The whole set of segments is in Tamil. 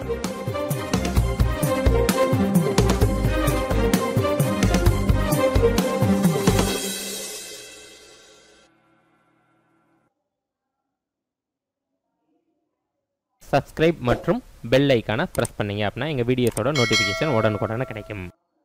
சப்ஸ்கிரைப் மற்றும் பெல் ஐக்கானை ப்ரெஸ் பண்ணீங்க அப்படின்னா எங்கள் வீடியோஸோட நோட்டிஃபிகேஷன் உடனுக்குடனே கிடைக்கும்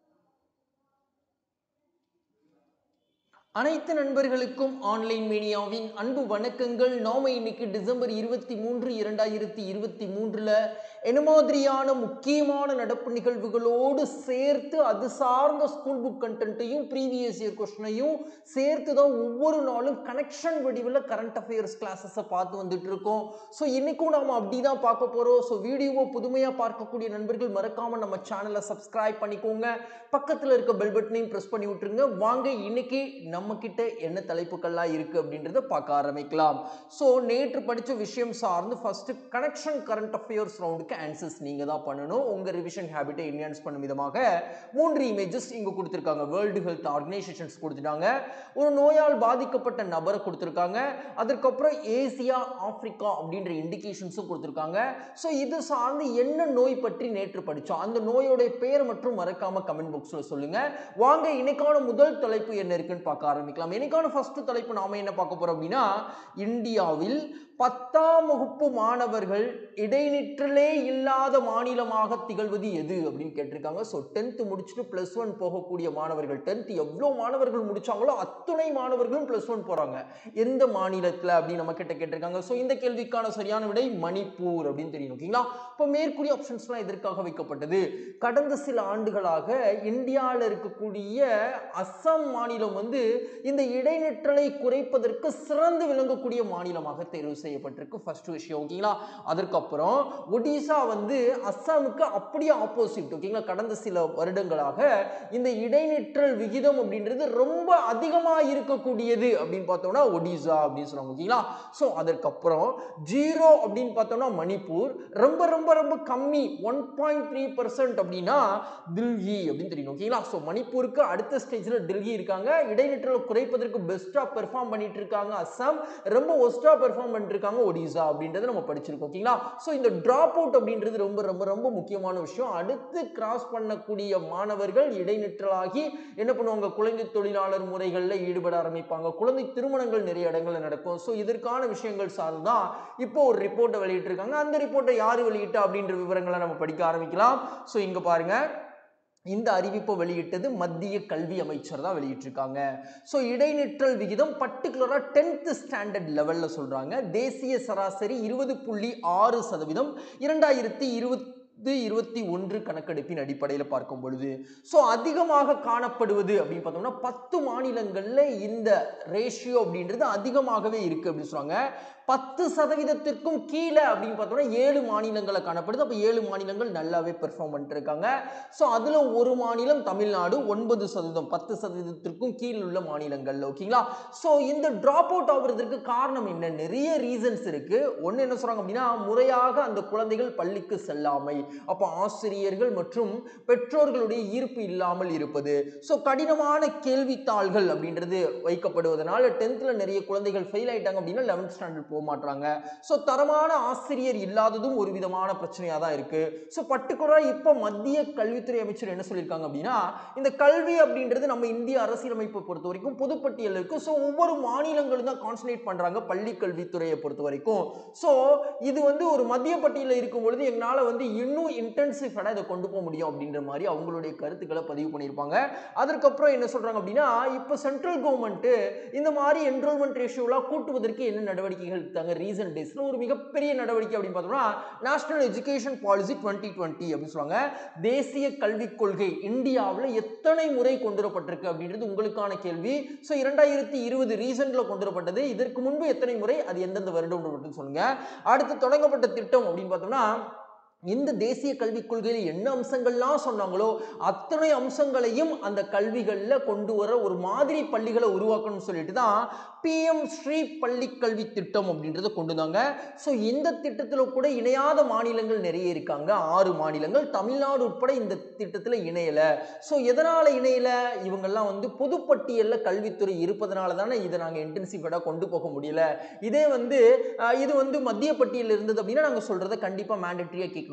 அனைத்து நண்பர்களுக்கும் ஆன்லைன் மீடியாவின் அன்பு வணக்கங்கள் நாம இன்னைக்கு டிசம்பர் இருபத்தி மூன்று இரண்டாயிரத்தி இருபத்தி மூன்றுல என்ன மாதிரியான முக்கியமான நடப்பு நிகழ்வுகளோடு சேர்த்து அது சார்ந்த ஸ்கூல் புக் கண்டென்ட்டையும் ப்ரீவியஸ் இயர் கொஸ்டினையும் சேர்த்து தான் ஒவ்வொரு நாளும் கனெக்ஷன் வடிவில் கரண்ட் அஃபேர்ஸ் கிளாஸஸை பார்த்து வந்துட்டு இருக்கோம் ஸோ இன்னைக்கும் நாம அப்படி தான் பார்க்க போறோம் ஸோ வீடியோவை புதுமையாக பார்க்கக்கூடிய நண்பர்கள் மறக்காம நம்ம சேனலை சப்ஸ்கிரைப் பண்ணிக்கோங்க பக்கத்தில் இருக்க பெல் பட்டனையும் ப்ரெஸ் பண்ணி விட்டுருங்க வாங்க இன்னைக்கு நம்ம கிட்ட என்ன தலைப்புகள்லாம் இருக்கு அப்படின்றத பார்க்க ஆரம்பிக்கலாம் ஸோ நேற்று படிச்ச விஷயம் சார்ந்து ஃபர்ஸ்ட் கனெக்ஷன் கரண்ட் அஃபேர்ஸ் ரவுண்டுக்கு ஆன்சர்ஸ் நீங்க தான் பண்ணணும் உங்க ரிவிஷன் ஹேபிட்டை என்ஹான்ஸ் பண்ணும் விதமாக மூன்று இமேஜஸ் இங்க கொடுத்துருக்காங்க வேர்ல்டு ஹெல்த் ஆர்கனைசேஷன்ஸ் கொடுத்துட்டாங்க ஒரு நோயால் பாதிக்கப்பட்ட நபரை கொடுத்துருக்காங்க அதற்கப்புறம் ஏசியா ஆப்பிரிக்கா அப்படின்ற இண்டிகேஷன்ஸும் கொடுத்துருக்காங்க ஸோ இது சார்ந்து என்ன நோய் பற்றி நேற்று படித்தோம் அந்த நோயோடைய பேர் மற்றும் மறக்காம கமெண்ட் பாக்ஸில் சொல்லுங்க வாங்க இன்னைக்கான முதல் தலைப்பு என்ன இருக்குன்னு பார்க்க ஆரம்பிக்கலாம் இன்னைக்கான ஃபர்ஸ்ட் தலைப்பு நாம என்ன பார்க்க போறோம் அப்படின்னா இந்தியாவில் பத்தாம் வகுப்பு மாணவர்கள் இடைநிற்றலே இல்லாத மாநிலமாக திகழ்வது எது அப்படின்னு கேட்டிருக்காங்க ஸோ டென்த் முடிச்சுட்டு ப்ளஸ் ஒன் போகக்கூடிய மாணவர்கள் டென்த் எவ்வளோ மாணவர்கள் முடிச்சாங்களோ அத்துணை மாணவர்களும் ப்ளஸ் ஒன் போறாங்க எந்த மாநிலத்தில் அப்படின்னு நம்ம கிட்ட கேட்டிருக்காங்க ஸோ இந்த கேள்விக்கான சரியான விடை மணிப்பூர் அப்படின்னு தெரியும் ஓகேங்களா இப்போ மேற்கூறிய ஆப்ஷன்ஸ்லாம் எதற்காக வைக்கப்பட்டது கடந்த சில ஆண்டுகளாக இந்தியாவில் இருக்கக்கூடிய அஸ்ஸாம் மாநிலம் வந்து இந்த இடைநிற்றலை குறைப்பதற்கு சிறந்து விளங்கக்கூடிய மாநிலமாக தேர்வு செய்யப்பட்டிருக்கு ஃபர்ஸ்ட் விஷயம் ஓகேங்களா அதற்கப்புறம் ஒடிசா வந்து அஸ்ஸாமுக்கு அப்படியே ஆப்போசிட் ஓகேங்களா கடந்த சில வருடங்களாக இந்த இடைநிற்றல் விகிதம் அப்படின்றது ரொம்ப அதிகமாக இருக்கக்கூடியது அப்படின்னு பார்த்தோம்னா ஒடிசா அப்படின்னு சொல்லுவாங்க ஓகேங்களா ஸோ அதற்கப்புறம் ஜீரோ அப்படின்னு பார்த்தோம்னா மணிப்பூர் ரொம்ப ரொம்ப ரொம்ப கம்மி ஒன் பாயிண்ட் த்ரீ பர்சன்ட் அப்படின்னா தில்லி அப்படின்னு தெரியும் ஓகேங்களா ஸோ மணிப்பூருக்கு அடுத்த ஸ்டேஜில் டெல்லி இருக்காங்க இடைநிற்றலை குறைப்பதற்கு பெஸ்ட்டாக பெர்ஃபார்ம் பண்ணிட்டு இருக்காங்க அஸ்ஸாம் ரொம்ப ஒஸ்ட்டாக பெர்ஃபார்ம் பண்ணிட்டு இருக்காங்க ஒடிசா அப்படின்றத நம்ம படிச்சிருக்கோம் ஓகேங்களா ஸோ இந்த ட்ராப் அவுட் அப்படின்றது ரொம்ப ரொம்ப ரொம்ப முக்கியமான விஷயம் அடுத்து கிராஸ் பண்ணக்கூடிய மாணவர்கள் இடைநிற்றலாகி என்ன பண்ணுவாங்க குழந்தை தொழிலாளர் முறைகளில் ஈடுபட ஆரம்பிப்பாங்க குழந்தை திருமணங்கள் நிறைய இடங்கள்ல நடக்கும் ஸோ இதற்கான விஷயங்கள் சார்ந்து தான் இப்போ ஒரு ரிப்போர்ட்டை வெளியிட்டிருக்காங்க அந்த ரிப்போர்ட்டை யார் வெளியிட்டா அப்படின்ற விவரங்களை நம்ம படிக்க ஆரம்பிக்கலாம் ஸோ இங்க பாருங்க இந்த அறிவிப்பை வெளியிட்டது மத்திய கல்வி அமைச்சர் தான் வெளியிட்டிருக்காங்க ஸோ இடைநிற்றல் விகிதம் பர்டிகுலராக டென்த் ஸ்டாண்டர்ட் லெவலில் சொல்கிறாங்க தேசிய சராசரி இருபது புள்ளி ஆறு சதவீதம் இரண்டாயிரத்தி இருபத்தி இருபத்தி ஒன்று கணக்கெடுப்பின் அடிப்படையில் பார்க்கும் பொழுது ஸோ அதிகமாக காணப்படுவது அப்படின்னு பார்த்தோம்னா பத்து மாநிலங்களில் இந்த ரேஷியோ அப்படின்றது அதிகமாகவே இருக்குது அப்படின்னு சொல்லுவாங்க பத்து சதவீதத்திற்கும் கீழே அப்படின்னு பார்த்தோம்னா ஏழு மாநிலங்களை காணப்படுது அப்போ ஏழு மாநிலங்கள் நல்லாவே பெர்ஃபார்ம் பண்ணிட்டு இருக்காங்க ஸோ அதில் ஒரு மாநிலம் தமிழ்நாடு ஒன்பது சதவீதம் பத்து சதவீதத்திற்கும் கீழ் உள்ள மாநிலங்கள் ஓகேங்களா ஸோ இந்த ட்ராப் அவுட் ஆகுறதுக்கு காரணம் என்ன நிறைய ரீசன்ஸ் இருக்கு ஒன்று என்ன சொல்றாங்க அப்படின்னா முறையாக அந்த குழந்தைகள் பள்ளிக்கு செல்லாமை அப்போ ஆசிரியர்கள் மற்றும் பெற்றோர்களுடைய ஈர்ப்பு இல்லாமல் இருப்பது ஸோ கடினமான கேள்வித்தாள்கள் அப்படின்றது வைக்கப்படுவதனால டென்த்தில் நிறைய குழந்தைகள் ஃபெயில் ஆயிட்டாங்க அப்படின்னா லெவன்த் ஸ்டாண்டர்ட் போக மாட்டாங்க ஸோ தரமான ஆசிரியர் இல்லாததும் ஒரு விதமான பிரச்சனையாக தான் இருக்கு ஸோ பர்டிகுலராக இப்போ மத்திய கல்வித்துறை அமைச்சர் என்ன சொல்லியிருக்காங்க அப்படின்னா இந்த கல்வி அப்படின்றது நம்ம இந்திய அரசியலமைப்பை பொறுத்த வரைக்கும் பொதுப்பட்டியல் இருக்கு ஸோ ஒவ்வொரு மாநிலங்களும் தான் கான்சன்ட்ரேட் பண்றாங்க பள்ளி கல்வித்துறையை பொறுத்த வரைக்கும் ஸோ இது வந்து ஒரு மத்திய பட்டியலில் இருக்கும் பொழுது எங்களால் வந்து இன்னும் இன்டென்சிஃபடாக இதை கொண்டு போக முடியும் அப்படின்ற மாதிரி அவங்களுடைய கருத்துக்களை பதிவு பண்ணியிருப்பாங்க அதற்கப்புறம் என்ன சொல்றாங்க அப்படின்னா இப்போ சென்ட்ரல் கவர்மெண்ட் இந்த மாதிரி என்ரோல்மெண்ட் ரேஷியோலாம் கூட்டுவதற்கு என்ன நடவடிக்கைகள் எடுத்தாங்க ரீசன்ட் டேஸ்ல ஒரு மிகப்பெரிய நடவடிக்கை அப்படின்னு பார்த்தோம்னா national education policy twenty twenty அப்படின்னு சொல்லுவாங்க தேசிய கல்விக் கொள்கை இந்தியாவில் எத்தனை முறை கொண்டு வரப்பட்டிருக்கு அப்படின்றது உங்களுக்கான கேள்வி ஸோ இரண்டாயிரத்தி இருபது ரீசன்ட்ல கொண்டு வரப்பட்டது இதற்கு முன்பு எத்தனை முறை அது எந்தெந்த வருடம் மட்டும் சொல்லுங்க அடுத்து தொடங்கப்பட்ட திட்டம் அப்படின்னு பார்த்தோம்னா இந்த தேசிய கல்விக் கொள்கையில் என்ன அம்சங்கள்லாம் சொன்னாங்களோ அத்தனை அம்சங்களையும் அந்த கல்விகளில் கொண்டு வர ஒரு மாதிரி பள்ளிகளை உருவாக்கணும்னு சொல்லிட்டு தான் பிஎம் ஸ்ரீ பள்ளி கல்வி திட்டம் அப்படின்றத கொண்டு வந்தாங்க ஸோ இந்த திட்டத்தில் கூட இணையாத மாநிலங்கள் நிறைய இருக்காங்க ஆறு மாநிலங்கள் தமிழ்நாடு உட்பட இந்த திட்டத்தில் இணையலை ஸோ எதனால் இணையலை இவங்கெல்லாம் வந்து பொதுப்பட்டியலில் கல்வித்துறை இருப்பதனால தானே இதை நாங்கள் இன்டென்சிஃபைடாக கொண்டு போக முடியல இதே வந்து அஹ், இது வந்து மத்திய பட்டியலில் இருந்தது அப்படின்னா நாங்கள் சொல்கிறத கண்டிப்பாக மேண்டட்ரியாக கேட்கணும்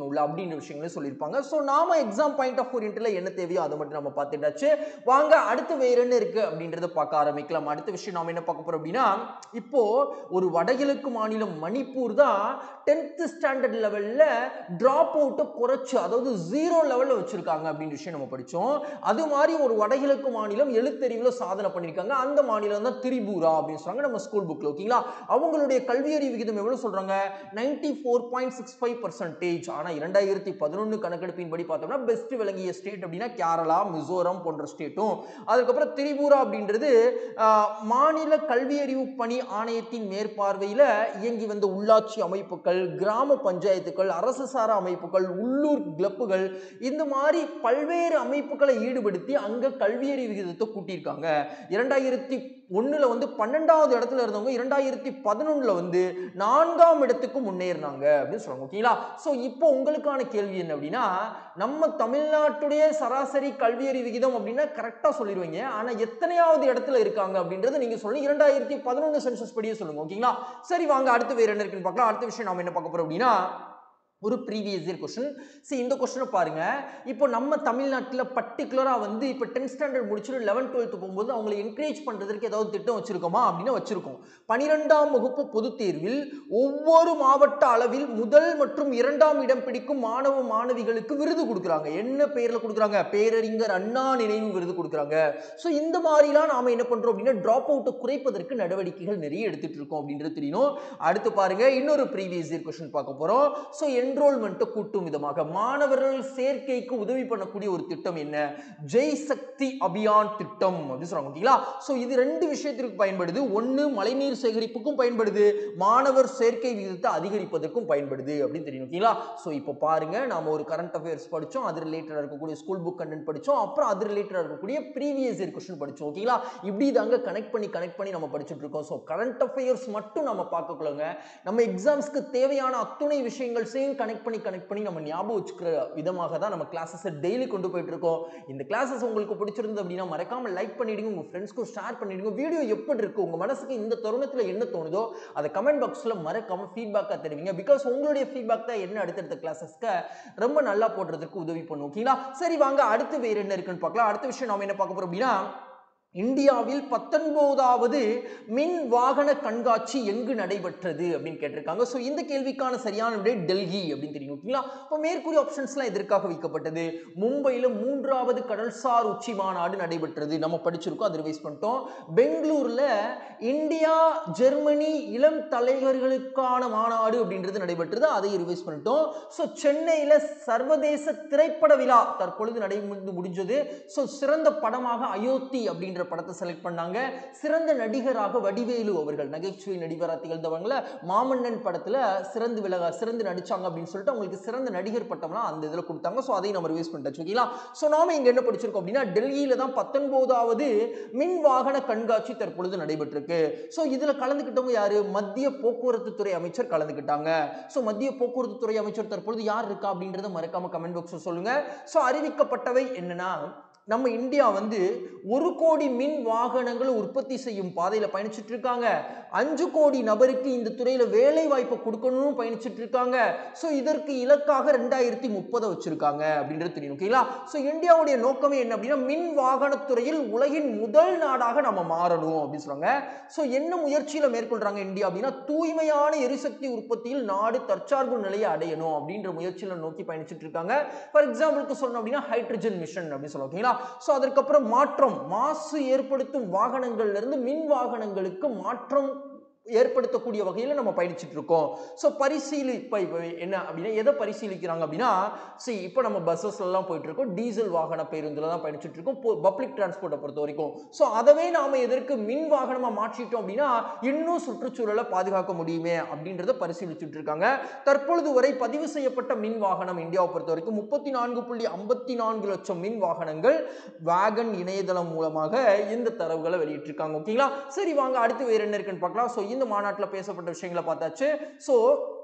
இருக்கணும்ல அப்படின்ற விஷயங்களும் சொல்லியிருப்பாங்க ஸோ நாம எக்ஸாம் பாயிண்ட் ஆஃப் ஓரியன்ட்ல என்ன தேவையோ அதை மட்டும் நம்ம பார்த்துட்டாச்சு வாங்க அடுத்து வேற என்ன இருக்கு அப்படின்றத பார்க்க ஆரம்பிக்கலாம் அடுத்த விஷயம் நாம என்ன பார்க்க போறோம் அப்படின்னா இப்போ ஒரு வடகிழக்கு மாநிலம் மணிப்பூர் தான் டென்த் ஸ்டாண்டர்ட் லெவல்ல டிராப் அவுட்டை குறைச்சு அதாவது ஜீரோ லெவல்ல வச்சிருக்காங்க அப்படின்ற விஷயம் நம்ம படிச்சோம் அது மாதிரி ஒரு வடகிழக்கு மாநிலம் எழுத்தறிவுல சாதனை பண்ணியிருக்காங்க அந்த மாநிலம் தான் திரிபுரா அப்படின்னு சொல்றாங்க நம்ம ஸ்கூல் புக்ல ஓகேங்களா அவங்களுடைய கல்வியறிவு விகிதம் எவ்வளவு சொல்றாங்க ninety four point six five percentage ஆனால் இரண்டாயிரத்தி பதினொன்று கணக்கெடுப்பின்படி பார்த்தோம்னா பெஸ்ட் விளங்கிய ஸ்டேட் அப்படின்னா கேரளா மிசோரம் போன்ற ஸ்டேட்டும் அதுக்கப்புறம் திரிபுரா அப்படின்றது ஆஹ், மாநில கல்வியறிவு பணி ஆணையத்தின் மேற்பார்வையில் இயங்கி வந்த உள்ளாட்சி அமைப்புகள் கிராம பஞ்சாயத்துக்கள் அரசு சாரா அமைப்புகள் உள்ளூர் கிளப்புகள் இந்த மாதிரி பல்வேறு அமைப்புகளை ஈடுபடுத்தி அங்க கல்வியறிவு விகிதத்தை கூட்டியிருக்காங்க இரண்டாயிரத்தி ஒண்ணுல வந்து பன்னெண்டாவது இடத்துல இருந்தவங்க இரண்டாயிரத்தி பதினொன்னுல வந்து நான்காம் இடத்துக்கு முன்னேறினாங்க அப்படின்னு சொல்றாங்க ஓகேங்களா ஸோ இப்போ உங்களுக்கான கேள்வி என்ன அப்படின்னா நம்ம தமிழ்நாட்டுடைய சராசரி கல்வியறிவு விகிதம் அப்படின்னா கரெக்டாக சொல்லிடுவீங்க ஆனா எத்தனையாவது இடத்துல இருக்காங்க அப்படின்றத நீங்க சொல்லி இரண்டாயிரத்தி பதினொன்று சென்சஸ் படியே சொல்லுங்க ஓகேங்களா சரி வாங்க அடுத்து வேற என்ன இருக்குன்னு பார்க்கலாம் அடுத்த விஷயம் நாம என்ன பார்க்க போறோம் அப்படின்னா ஒரு ப்ரீவியஸ் இயர் கொஸ்டின் சரி இந்த கொஸ்டினை பாருங்க இப்போ நம்ம தமிழ்நாட்டில் பர்டிகுலராக வந்து இப்போ டென்த் ஸ்டாண்டர்ட் முடிச்சுட்டு லெவன்த் டுவெல்த் போகும்போது அவங்களை என்கரேஜ் பண்ணுறதுக்கு ஏதாவது திட்டம் வச்சிருக்கோமா அப்படின்னு வச்சிருக்கோம் பனிரெண்டாம் வகுப்பு பொதுத் தேர்வில் ஒவ்வொரு மாவட்ட அளவில் முதல் மற்றும் இரண்டாம் இடம் பிடிக்கும் மாணவ மாணவிகளுக்கு விருது கொடுக்குறாங்க என்ன பேரில் கொடுக்குறாங்க பேரறிஞர் அண்ணா நினைவு விருது கொடுக்குறாங்க ஸோ இந்த மாதிரிலாம் நாம என்ன பண்றோம் அப்படின்னா ட்ராப் அவுட்டை குறைப்பதற்கு நடவடிக்கைகள் நிறைய எடுத்துட்டு இருக்கோம் அப்படின்றது தெரியணும் அடுத்து பாருங்க இன்னொரு ப்ரீவியஸ் இயர் கொஸ்டின் பார்க்க போறோம் ஸோ என்ரோல்மெண்ட்டை கூட்டும் விதமாக மாணவர்கள் சேர்க்கைக்கு உதவி பண்ணக்கூடிய ஒரு திட்டம் என்ன ஜெய் சக்தி அபியான் திட்டம் அப்படின்னு சொல்றாங்க ஓகேங்களா ஸோ இது ரெண்டு விஷயத்திற்கு பயன்படுது ஒன்று மழைநீர் சேகரிப்புக்கும் பயன்படுது மாணவர் சேர்க்கை விகிதத்தை அதிகரிப்பதற்கும் பயன்படுது அப்படின்னு தெரியும் ஓகேங்களா ஸோ இப்போ பாருங்க நாம ஒரு கரண்ட் அஃபேர்ஸ் படிச்சோம் அது ரிலேட்டடாக இருக்கக்கூடிய ஸ்கூல் புக் கண்டென்ட் படிச்சோம் அப்புறம் அது ரிலேட்டடாக இருக்கக்கூடிய ப்ரீவியஸ் இயர் கொஸ்டின் படிச்சோம் ஓகேங்களா இப்படி தாங்க கனெக்ட் பண்ணி கனெக்ட் பண்ணி நம்ம படிச்சுட்டு இருக்கோம் ஸோ கரண்ட் அஃபேர்ஸ் மட்டும் நம்ம பார்க்கக்குள்ளங்க நம்ம எக்ஸாம்ஸ்க்கு தேவையான அத்துணை விஷயங்கள்ஸையும் கனெக்ட் பண்ணி கனெக்ட் பண்ணி நம்ம ஞாபகம் வச்சுக்கிற விதமாக தான் நம்ம கிளாஸஸை டெய்லி கொண்டு போயிட்டு இருக்கோம் இந்த கிளாஸஸ் உங்களுக்கு பிடிச்சிருந்தது அப்படின்னா மறக்காம லைக் பண்ணிடுங்க உங்க ஃப்ரெண்ட்ஸ்க்கும் ஷேர் பண்ணிடுங்க வீடியோ எப்படி இருக்கு உங்க மனசுக்கு இந்த தருணத்தில் என்ன தோணுதோ அதை கமெண்ட் பாக்ஸில் மறக்காம ஃபீட்பேக்காக தெரிவிங்க பிகாஸ் உங்களுடைய ஃபீட்பேக் தான் என்ன அடுத்தடுத்த கிளாஸஸ்க்கு ரொம்ப நல்லா போடுறதுக்கு உதவி பண்ணும் ஓகேங்களா சரி வாங்க அடுத்து வேற என்ன இருக்குன்னு பார்க்கலாம் அடுத்த விஷயம் நாம என்ன பார்க்க போறோம் அப்படின்னா இந்தியாவில் பத்தொன்பதாவது மின் வாகன கண்காட்சி எங்கு நடைபெற்றது அப்படின்னு கேட்டிருக்காங்க ஸோ இந்த கேள்விக்கான சரியான விடை டெல்லி அப்படின்னு தெரியும் ஓகேங்களா இப்போ மேற்கூறிய ஆப்ஷன்ஸ்லாம் எதற்காக வைக்கப்பட்டது மும்பையில் மூன்றாவது கடல்சார் உச்சி மாநாடு நடைபெற்றது நம்ம படிச்சிருக்கோம் அது ரிவைஸ் பண்ணிட்டோம் பெங்களூர்ல இந்தியா ஜெர்மனி இளம் தலைவர்களுக்கான மாநாடு அப்படின்றது நடைபெற்றது அதை ரிவைஸ் பண்ணிட்டோம் ஸோ சென்னையில் சர்வதேச திரைப்பட விழா தற்பொழுது நடைபெற்று முடிஞ்சது ஸோ சிறந்த படமாக அயோத்தி அப்படின்ற படத்தை செலக்ட் பண்ணாங்க சிறந்த நடிகராக வடிவேலு அவர்கள் நகைச்சுவை நடிகராக திகழ்ந்தவங்கள மாமன்னன் படத்துல சிறந்து விலக சிறந்து நடிச்சாங்க அப்படின்னு சொல்லிட்டு அவங்களுக்கு சிறந்த நடிகர் பட்டம்லாம் அந்த இதில் கொடுத்தாங்க ஸோ அதையும் நம்ம ரிவைஸ் பண்ணிட்டாச்சு ஓகேங்களா ஸோ நாம இங்க என்ன படிச்சிருக்கோம் அப்படின்னா டெல்லியில தான் பத்தொன்பதாவது மின் வாகன கண்காட்சி தற்பொழுது நடைபெற்றிருக்கு ஸோ இதுல கலந்துக்கிட்டவங்க யாரு மத்திய போக்குவரத்து துறை அமைச்சர் கலந்துக்கிட்டாங்க ஸோ மத்திய போக்குவரத்து துறை அமைச்சர் தற்பொழுது யார் இருக்கா அப்படின்றத மறக்காம கமெண்ட் பாக்ஸில் சொல்லுங்க ஸோ அறிவிக்கப்பட்டவை என்னன்னா நம்ம இந்தியா வந்து ஒரு கோடி மின் வாகனங்களை உற்பத்தி செய்யும் பாதையில பயணிச்சுட்டு இருக்காங்க அஞ்சு கோடி நபருக்கு இந்த துறையில வேலை வாய்ப்பை கொடுக்கணும்னு பயணிச்சுட்டு இருக்காங்க ஸோ இதற்கு இலக்காக ரெண்டாயிரத்தி முப்பதை வச்சிருக்காங்க அப்படின்றது தெரியும் ஓகேங்களா ஸோ இந்தியாவுடைய நோக்கமே என்ன அப்படின்னா மின் வாகனத்துறையில் உலகின் முதல் நாடாக நம்ம மாறணும் அப்படின்னு சொல்றாங்க ஸோ என்ன முயற்சியில மேற்கொள்றாங்க இந்தியா அப்படின்னா தூய்மையான எரிசக்தி உற்பத்தியில் நாடு தற்சார்பு நிலையை அடையணும் அப்படின்ற முயற்சியில நோக்கி பயணிச்சுட்டு இருக்காங்க ஃபார் எக்ஸாம்பிளுக்கு சொல்லணும் அப்படின்னா ஹைட்ரஜன் மிஷன் அப்படின்னு சொல்லுவோம் ஓகேங்களா ஸோ அதற்கப்புறம் மாற்றம் மாசு ஏற்படுத்தும் வாகனங்கள்ல இருந்து மின் வாகனங்களுக்கு மாற்றம் ஏற்படுத்தக்கூடிய வகையில் நம்ம பயணிச்சுட்டு இருக்கோம் ஸோ பரிசீலி இப்போ இப்போ என்ன அப்படின்னா எதை பரிசீலிக்கிறாங்க அப்படின்னா சரி இப்போ நம்ம பஸ்ஸஸ்லாம் போயிட்டு இருக்கோம் டீசல் வாகன பேருந்தில் தான் பயணிச்சுட்டு இருக்கோம் பப்ளிக் டிரான்ஸ்போர்ட்டை பொறுத்த வரைக்கும் ஸோ அதவே நாம எதற்கு மின் வாகனமாக மாற்றிட்டோம் அப்படின்னா இன்னும் சுற்றுச்சூழலை பாதுகாக்க முடியுமே அப்படின்றத பரிசீலிச்சுட்டு இருக்காங்க தற்பொழுது வரை பதிவு செய்யப்பட்ட மின் வாகனம் இந்தியாவை பொறுத்த வரைக்கும் முப்பத்தி நான்கு புள்ளி ஐம்பத்தி நான்கு லட்சம் மின் வாகனங்கள் வேகன் இணையதளம் மூலமாக இந்த தரவுகளை வெளியிட்டிருக்காங்க ஓகேங்களா சரி வாங்க அடுத்து வேற என்ன இருக்குன்னு பார்க்கலாம் ஸோ இந்த மாநாட்டில் பேசப்பட்ட விஷயங்களை பார்த்தாச்சு ஸோ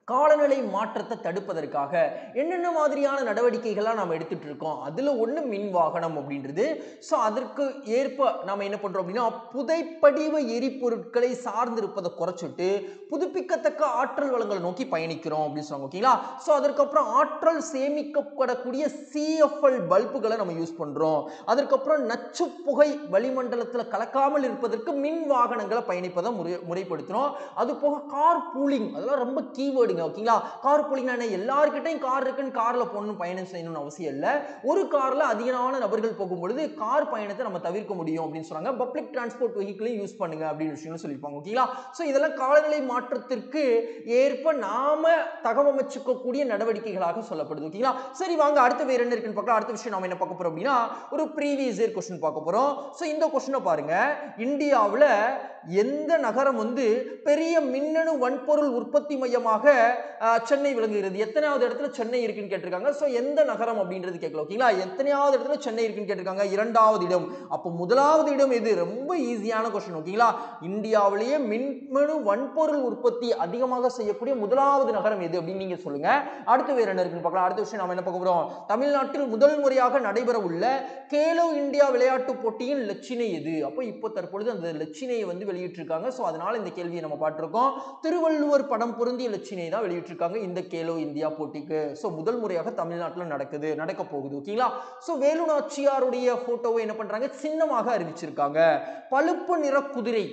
காலநிலை மாற்றத்தை தடுப்பதற்காக என்னென்ன மாதிரியான நடவடிக்கைகள்லாம் நம்ம எடுத்துட்டு இருக்கோம் அதில் ஒன்று மின் வாகனம் அப்படின்றது ஸோ அதற்கு ஏற்ப நம்ம என்ன பண்ணுறோம் அப்படின்னா புதைப்படிவ எரிபொருட்களை சார்ந்திருப்பதை குறைச்சிட்டு புதுப்பிக்கத்தக்க ஆற்றல் வளங்களை நோக்கி பயணிக்கிறோம் அப்படின்னு சொன்னாங்க ஓகேங்களா ஸோ அதற்கப்புறம் ஆற்றல் சேமிக்கப்படக்கூடிய சிஎஃப்எல் பல்புகளை நம்ம யூஸ் பண்ணுறோம் அதற்கப்புறம் நச்சு புகை வளிமண்டலத்தில் கலக்காமல் இருப்பதற்கு மின் வாகனங்களை பயணிப்பதை முறை முறைப்படுத்துகிறோம் அது போக கார் பூலிங் அதெல்லாம் ரொம்ப கீவேர்டுங்க ஓகேங்களா கார் பூலிங்னா என்ன எல்லாருக்கிட்டையும் கார் இருக்குன்னு காரில் போகணும் பயணம் செய்யணும்னு அவசியம் இல்லை ஒரு காரில் அதிகமான நபர்கள் போகும்பொழுது கார் பயணத்தை நம்ம தவிர்க்க முடியும் அப்படின்னு சொன்னாங்க பப்ளிக் டிரான்ஸ்போர்ட் வெஹிக்கிளையும் யூஸ் பண்ணுங்க அப்படின்னு விஷயங்களும் சொல்லியிருப்பாங்க ஓகேங்களா ஸோ இதெல்லாம் காலநிலை மாற்றத்திற்கு ஏற்ப நாம தகவமைச்சுக்கக்கூடிய நடவடிக்கைகளாக சொல்லப்படுது ஓகேங்களா சரி வாங்க அடுத்த வேற என்ன இருக்குன்னு பார்க்கலாம் அடுத்த விஷயம் நாம என்ன பார்க்க போறோம் அப்படின்னா ஒரு ப்ரீவியஸ் இயர் கொஸ்டின் பார்க்க போறோம் ஸோ இந்த கொஸ்டினை பாருங்க இந்தியாவில் எந்த நகரம் வந்து பெரிய மின்னணு வன்பொருள் உற்பத்தி மையமாக அஹ், சென்னை விளங்குகிறது எத்தனாவது இடத்துல சென்னை இருக்குன்னு கேட்டிருக்காங்க ஸோ எந்த நகரம் அப்படின்றது கேட்கல ஓகேங்களா எத்தனையாவது இடத்துல சென்னை இருக்குன்னு கேட்டிருக்காங்க இரண்டாவது இடம் அப்போ முதலாவது இடம் எது ரொம்ப ஈஸியான கொஸ்டின் ஓகேங்களா இந்தியாவிலேயே மின்னணு வன்பொருள் உற்பத்தி அதிகமாக செய்யக்கூடிய முதலாவது நகரம் எது அப்படின்னு நீங்க சொல்லுங்க அடுத்து வேற என்ன இருக்குன்னு பார்க்கலாம் அடுத்த விஷயம் நாம என்ன பார்க்க போறோம் தமிழ்நாட்டில் முதல் முறையாக நடைபெற உள்ள கேலோ இந்தியா விளையாட்டு போட்டியின் லட்சினை எது அப்போ இப்போ தற்பொழுது அந்த லட்சினையை வந்து வெளியிட்டிருக்காங்க ஸோ அதனால இந்த கேள்வியை நம்ம பார்த்திருக்கோம் திருவள்ளுவர் படம் பொருந்திய லட்சினை தான் வெளியிட்டிருக்காங்க இந்த கேலோ இந்தியா போட்டிக்கு ஸோ முதல் முறையாக தமிழ்நாட்டில் நடக்குது நடக்க போகுது ஓகேங்களா ஸோ வேலு நாச்சியாருடைய போட்டோவை என்ன பண்றாங்க சின்னமாக அறிவிச்சிருக்காங்க பழுப்பு நிற குதிரை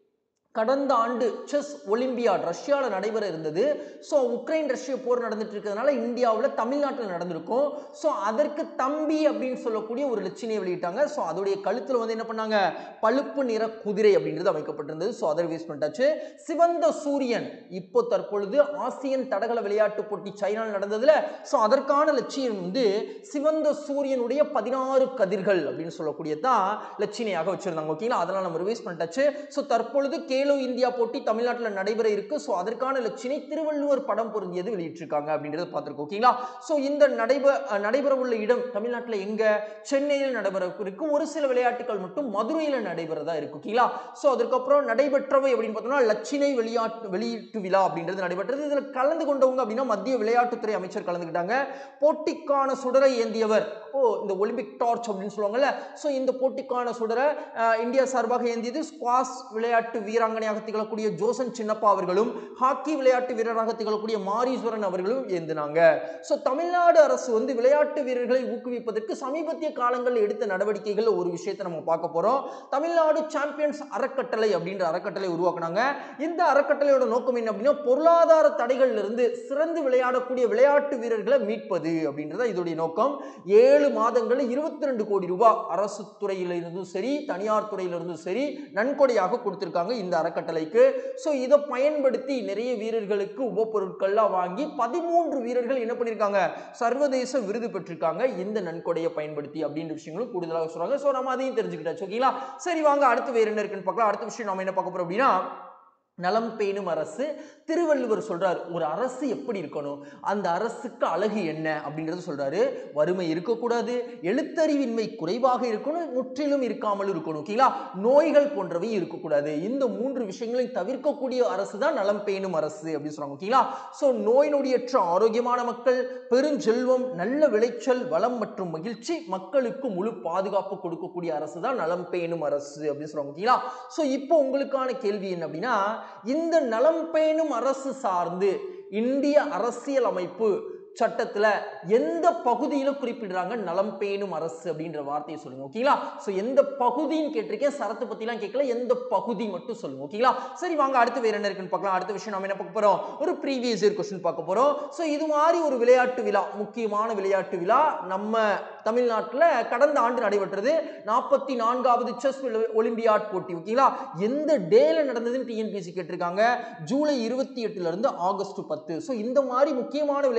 கடந்த ஆண்டு செஸ் ஒலிம்பியாட் ரஷ்யாவில் நடைபெற இருந்தது ஸோ உக்ரைன் ரஷ்ய போர் நடந்துட்டு இருக்கிறதுனால இந்தியாவில் தமிழ்நாட்டில் நடந்திருக்கும் ஸோ அதற்கு தம்பி அப்படின்னு சொல்லக்கூடிய ஒரு லட்சணியை வெளியிட்டாங்க ஸோ அதோடைய கழுத்தில் வந்து என்ன பண்ணாங்க பழுப்பு நிற குதிரை அப்படின்றது அமைக்கப்பட்டிருந்தது ஸோ அதை ரிவைஸ் பண்ணிட்டாச்சு சிவந்த சூரியன் இப்போ தற்பொழுது ஆசியன் தடகள விளையாட்டு போட்டி சைனாவில் நடந்ததுல ஸோ அதற்கான லட்சியம் வந்து சிவந்த சூரியனுடைய பதினாறு கதிர்கள் அப்படின்னு சொல்லக்கூடியதான் லட்சினையாக வச்சிருந்தாங்க ஓகேங்களா அதெல்லாம் நம்ம ரிவைஸ் பண்ணிட்டாச்சு ஸோ தற்பொழுது கேலோ இந்தியா போட்டி தமிழ்நாட்டில் நடைபெற இருக்கு ஸோ அதற்கான லட்சினை திருவள்ளுவர் படம் பொருந்தியது வெளியிட்டிருக்காங்க அப்படின்றத பார்த்துருக்கோம் ஓகேங்களா ஸோ இந்த நடைபெற நடைபெற உள்ள இடம் தமிழ்நாட்டில் எங்க சென்னையில் நடைபெற இருக்கு ஒரு சில விளையாட்டுகள் மட்டும் மதுரையில் நடைபெறதா இருக்கு ஓகேங்களா ஸோ அதுக்கப்புறம் நடைபெற்றவை அப்படின்னு பார்த்தோம்னா லட்சினை வெளியாட்டு வெளியீட்டு விழா அப்படின்றது நடைபெற்றது இதில் கலந்து கொண்டவங்க அப்படின்னா மத்திய விளையாட்டுத்துறை அமைச்சர் கலந்துக்கிட்டாங்க போட்டிக்கான சுடரை ஏந்தியவர் ஓ இந்த ஒலிம்பிக் டார்ச் அப்படின்னு சொல்லுவாங்கல்ல ஸோ இந்த போட்டிக்கான சுடரை அஹ், இந்தியா சார்பாக ஏந்தியது ஸ்குவாஷ் விளையாட்டு வீராங்கனையாக திகழக்கூடிய ஜோசன் சின்னப்பா அவர்களும் ஹாக்கி விளையாட்டு வீரராக திகழக்கூடிய மாரீஸ்வரன் அவர்களும் ஏந்தினாங்க ஸோ தமிழ்நாடு அரசு வந்து விளையாட்டு வீரர்களை ஊக்குவிப்பதற்கு சமீபத்திய காலங்களில் எடுத்த நடவடிக்கைகள் ஒரு விஷயத்தை நம்ம பார்க்க போறோம் தமிழ்நாடு சாம்பியன்ஸ் அறக்கட்டளை அப்படின்ற அறக்கட்டளை உருவாக்குனாங்க இந்த அறக்கட்டளையோட நோக்கம் என்ன அப்படின்னா பொருளாதார தடைகள்ல இருந்து சிறந்து விளையாடக்கூடிய விளையாட்டு வீரர்களை மீட்பது அப்படின்றத இதோடைய நோக்கம் ஏழு மாதங்களில் இருபத்தி ரெண்டு கோடி ரூபாய் அரசு துறையில இருந்தும் சரி தனியார் துறையில இருந்தும் சரி நன்கொடையாக கொடுத்திருக்காங்க இந்த அறக்கட்டளைக்கு ஸோ இதை பயன்படுத்தி நிறைய வீரர்களுக்கு உபப்பொருட்கள்லாம் வாங்கி பதிமூன்று வீரர்கள் என்ன பண்ணியிருக்காங்க சர்வதேச விருது பெற்றிருக்காங்க இந்த நன்கொடையை பயன்படுத்தி அப்படின்ற விஷயங்களும் கூடுதலாக சொல்றாங்க ஸோ நம்ம அதையும் தெரிஞ்சுக்கிட்டாச்சு ஓகேங்களா சரி வாங்க அடுத்து வேற என்ன இருக்குன்னு பார்க்கலாம் அடுத்த விஷயம் நம்ம என்ன பார்க்க போறோம் அப்படின்னா நலம் பேணும் அரசு திருவள்ளுவர் சொல்றார் ஒரு அரசு எப்படி இருக்கணும் அந்த அரசுக்கு அழகு என்ன அப்படின்றது சொல்றாரு வறுமை இருக்கக்கூடாது எழுத்தறிவின்மை குறைவாக இருக்கணும் முற்றிலும் இருக்காமல் இருக்கணும் ஓகேங்களா நோய்கள் போன்றவை இருக்கக்கூடாது இந்த மூன்று விஷயங்களையும் தவிர்க்கக்கூடிய அரசு தான் நலம் பேணும் அரசு அப்படின்னு சொல்றாங்க ஓகேங்களா ஸோ நோய் நொடியற்ற ஆரோக்கியமான மக்கள் பெருஞ்செல்வம் நல்ல விளைச்சல் வளம் மற்றும் மகிழ்ச்சி மக்களுக்கு முழு பாதுகாப்பு கொடுக்கக்கூடிய அரசு தான் நலம் பேணும் அரசு அப்படின்னு சொல்றாங்க ஓகேங்களா ஸோ இப்போ உங்களுக்கான கேள்வி என்ன அப்படின்னா இந்த நலம் பேணும் அரசு சார்ந்து இந்திய அரசியல் அமைப்பு சட்டத்துல எந்த பகுதியில குறிப்பிடுறாங்க நலம் பேணும் அரசு அப்படின்ற வார்த்தையை சொல்லுங்க ஓகேங்களா ஸோ எந்த பகுதின்னு கேட்டிருக்கேன் சரத்து பத்திலாம் கேட்கல எந்த பகுதி மட்டும் சொல்லுங்க ஓகேங்களா சரி வாங்க அடுத்து வேற என்ன இருக்குன்னு பார்க்கலாம் அடுத்த விஷயம் நம்ம என்ன பார்க்க போறோம் ஒரு ப்ரீவியஸ் இயர் கொஸ்டின் பார்க்க போறோம் ஸோ இது மாதிரி ஒரு விளையாட்டு விழா முக்கியமான விளையாட்டு விழா நம்ம தமிழ்நாட்டில் கடந்த ஆண்டு நடைபெற்றது நாற்பத்தி நான்காவது செஸ் ஒலிம்பியாட் போட்டி ஓகேங்களா எந்த டேல நடந்ததுன்னு டிஎன்பிசி கேட்டிருக்காங்க ஜூலை இருபத்தி எட்டுல இருந்து ஆகஸ்ட் பத்து ஸோ இந்த மாதிரி முக்கியமான விளையாட்டு போட்டிகள்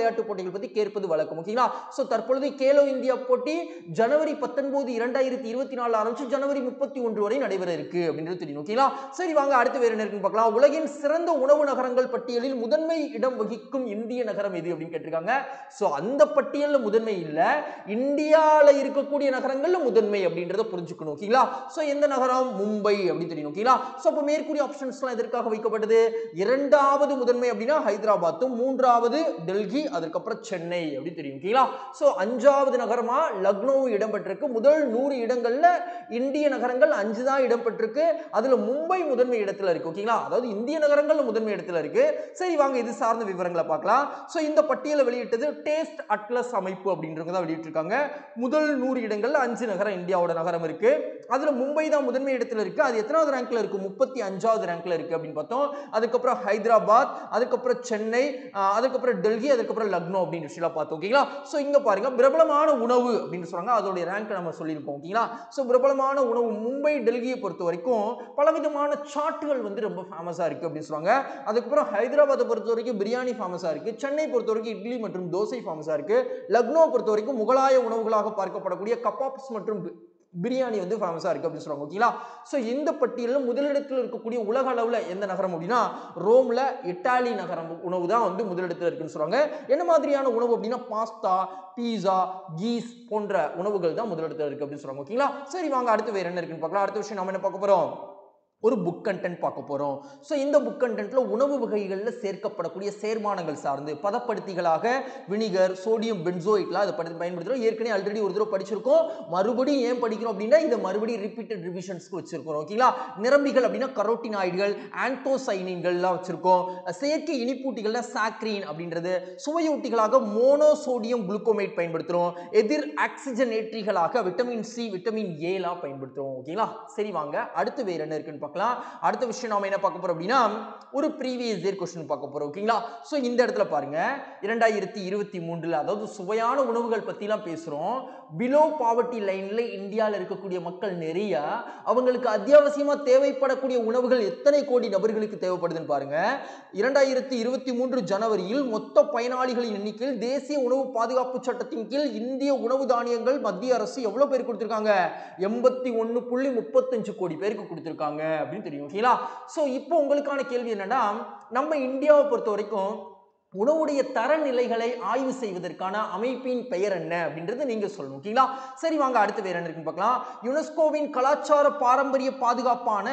போட்டிகள் பத்தி கேட்பது வழக்கம் ஓகேங்களா சோ தற்பொழுது கேலோ இந்தியா போட்டி ஜனவரி பத்தொன்பது இரண்டாயிரத்தி இருபத்தி நாலு ஆரம்பிச்சு ஜனவரி முப்பத்தி ஒன்று வரை நடைபெற இருக்கு அப்படின்றது தெரியும் ஓகேங்களா சரி வாங்க அடுத்து வேற என்ன இருக்குன்னு பார்க்கலாம் உலகின் சிறந்த உணவு நகரங்கள் பட்டியலில் முதன்மை இடம் வகிக்கும் இந்திய நகரம் எது அப்படின்னு கேட்டிருக்காங்க சோ அந்த பட்டியல்ல முதன்மை இல்ல இந்தியால இருக்கக்கூடிய நகரங்கள்ல முதன்மை அப்படின்றத புரிஞ்சுக்கணும் ஓகேங்களா சோ எந்த நகரம் மும்பை அப்படின்னு தெரியும் ஓகேங்களா சோ அப்ப மேற்கூறிய ஆப்ஷன்ஸ்லாம் எதற்காக வைக்கப்பட்டது இரண்டாவது முதன்மை அப்படின்னா ஹைதராபாத்தும் மூன்றாவது டெல்லி அதுக்கப்புறம் சென்னை அப்படின்னு தெரியும் ஓகேங்களா சோ அஞ்சாவது நகரமா லக்னோ இடம்பெற்றிருக்கு முதல் நூறு இடங்கள்ல இந்திய நகரங்கள் அஞ்சு தான் இடம்பெற்றிருக்கு அதுல மும்பை முதன்மை இடத்துல இருக்கு ஓகேங்களா அதாவது இந்திய நகரங்கள்ல முதன்மை இடத்துல இருக்கு சரி வாங்க இது சார்ந்த விவரங்களை பார்க்கலாம் சோ இந்த பட்டியலை வெளியிட்டது டேஸ்ட் அட்லஸ் அமைப்பு அப்படின்றவங்க தான் வெளியிட்டிருக்காங்க முதல் நூறு இடங்கள்ல அஞ்சு நகரம் இந்தியாவோட நகரம் இருக்கு அதுல மும்பை தான் முதன்மை இடத்துல இருக்கு அது எத்தனாவது ரேங்க்ல இருக்கு முப்பத்தி அஞ்சாவது ரேங்க்ல இருக்கு அப்படின்னு பார்த்தோம் அதுக்கப்புறம் ஹைதராபாத் அதுக்கப்புறம் சென்னை ஆஹ் அதுக்கப்புறம் டெல்லி அதுக்கப்புறம் லக்னோ அப்படின்னு விஷயம் பார்த்தோம் ஓகேங்களா சோ இங்க பாருங்க பிரபலமான உணவு அப்படின்னு சொல்றாங்க அதோடைய ரேங்க் நம்ம சொல்லியிருப்போம் ஓகேங்களா சோ பிரபலமான உணவு மும்பை டெல்லியை பொறுத்த வரைக்கும் பலவிதமான சாட்டுகள் வந்து ரொம்ப ஃபேமஸா இருக்கு அப்படின்னு சொல்றாங்க அதுக்கப்புறம் ஹைதராபாத்தை பொறுத்த வரைக்கும் பிரியாணி ஃபேமஸா இருக்கு சென்னை பொறுத்த வரைக்கும் இட்லி மற்றும் தோசை ஃபேமஸா இருக்கு லக்னோ பொறுத்த வரைக்கும் முகலாய உணவுகளாக பார்க்கப்படக்கூடிய கபாப்ஸ் மற்றும் பி- பிரியாணி வந்து ஃபேமஸாக இருக்குது அப்படின்னு சொல்லுவாங்க ஓகேங்களா ஸோ இந்த பட்டியலில் முதலிடத்தில் இருக்கக்கூடிய உலக அளவில் எந்த நகரம் அப்படின்னா ரோமில் இட்டாலி நகரம் உணவு தான் வந்து முதலிடத்தில் இருக்குன்னு சொல்லுவாங்க என்ன மாதிரியான உணவு அப்படின்னா பாஸ்தா பீஸா கீஸ் போன்ற உணவுகள் தான் முதலிடத்தில் இருக்குது அப்படின்னு சொல்லுவாங்க ஓகேங்களா சரி வாங்க அடுத்து வேறு என்ன இருக்குன்னு பார்க்கலாம் அடுத்த விஷயம் நம்ம என்ன பார்க்க போகிறோம் ஒரு புக் கண்டென்ட் பார்க்க போகிறோம் ஸோ இந்த புக் கண்டென்ட்ல உணவு வகைகளில் சேர்க்கப்படக்கூடிய சேர்மானங்கள் சார்ந்து பதப்படுத்திகளாக வினிகர் சோடியம் பென்சோயிட்லாம் அதை படுத்து பயன்படுத்துகிறோம் ஏற்கனவே ஆல்ரெடி ஒரு தடவை படிச்சிருக்கோம் மறுபடியும் ஏன் படிக்கிறோம் அப்படின்னா இதை மறுபடியும் ரிப்பீட்டட் ரிவிஷன்ஸ்க்கு வச்சிருக்கோம் ஓகேங்களா நிரம்பிகள் அப்படின்னா கரோட்டினாய்டுகள் ஆன்டோசைனின்கள்லாம் வச்சிருக்கோம் செயற்கை இனிப்பூட்டிகள்ல சாக்ரீன் அப்படின்றது சுவையூட்டிகளாக மோனோசோடியம் குளுக்கோமேட் பயன்படுத்துகிறோம் எதிர் ஆக்சிஜனேற்றிகளாக விட்டமின் சி விட்டமின் ஏலாம் பயன்படுத்துகிறோம் ஓகேங்களா சரி வாங்க அடுத்து வேற என்ன இருக்குன்னு பார்க்கலாம் அடுத்த விஷயம் நாம என்ன பார்க்க போறோம் அப்படின்னா ஒரு ப்ரீவியஸ் இயர் கொஸ்டின் பார்க்க போறோம் ஓகேங்களா ஸோ இந்த இடத்துல பாருங்க இரண்டாயிரத்தி இருபத்தி மூன்றுல அதாவது சுவையான உணவுகள் பத்திலாம் பேசுறோம் பிலோ பாவர்ட்டி லைன்ல இந்தியாவில் இருக்கக்கூடிய மக்கள் நிறைய அவங்களுக்கு அத்தியாவசியமா தேவைப்படக்கூடிய உணவுகள் எத்தனை கோடி நபர்களுக்கு தேவைப்படுதுன்னு பாருங்க இரண்டாயிரத்தி இருபத்தி மூன்று ஜனவரியில் மொத்த பயனாளிகளின் எண்ணிக்கையில் தேசிய உணவு பாதுகாப்பு சட்டத்தின் கீழ் இந்திய உணவு தானியங்கள் மத்திய அரசு எவ்வளவு பேர் கொடுத்திருக்காங்க எண்பத்தி ஒன்று புள்ளி முப்பத்தஞ்சு கோடி பேருக்கு கொடுத்திருக்காங்க அப்படின்னு தெரியும் ஓகேங்களா ஸோ இப்போ உங்களுக்கான கேள்வி என்னன்னா நம்ம இந்தியாவை பொறுத்த வரைக்கும் உணவுடைய தரநிலைகளை ஆய்வு செய்வதற்கான அமைப்பின் பெயர் என்ன அப்படின்றது நீங்க சொல்லணும் ஓகேங்களா சரி வாங்க அடுத்து வேற என்ன இருக்குன்னு பார்க்கலாம் யுனெஸ்கோவின் கலாச்சார பாரம்பரிய பாதுகாப்பான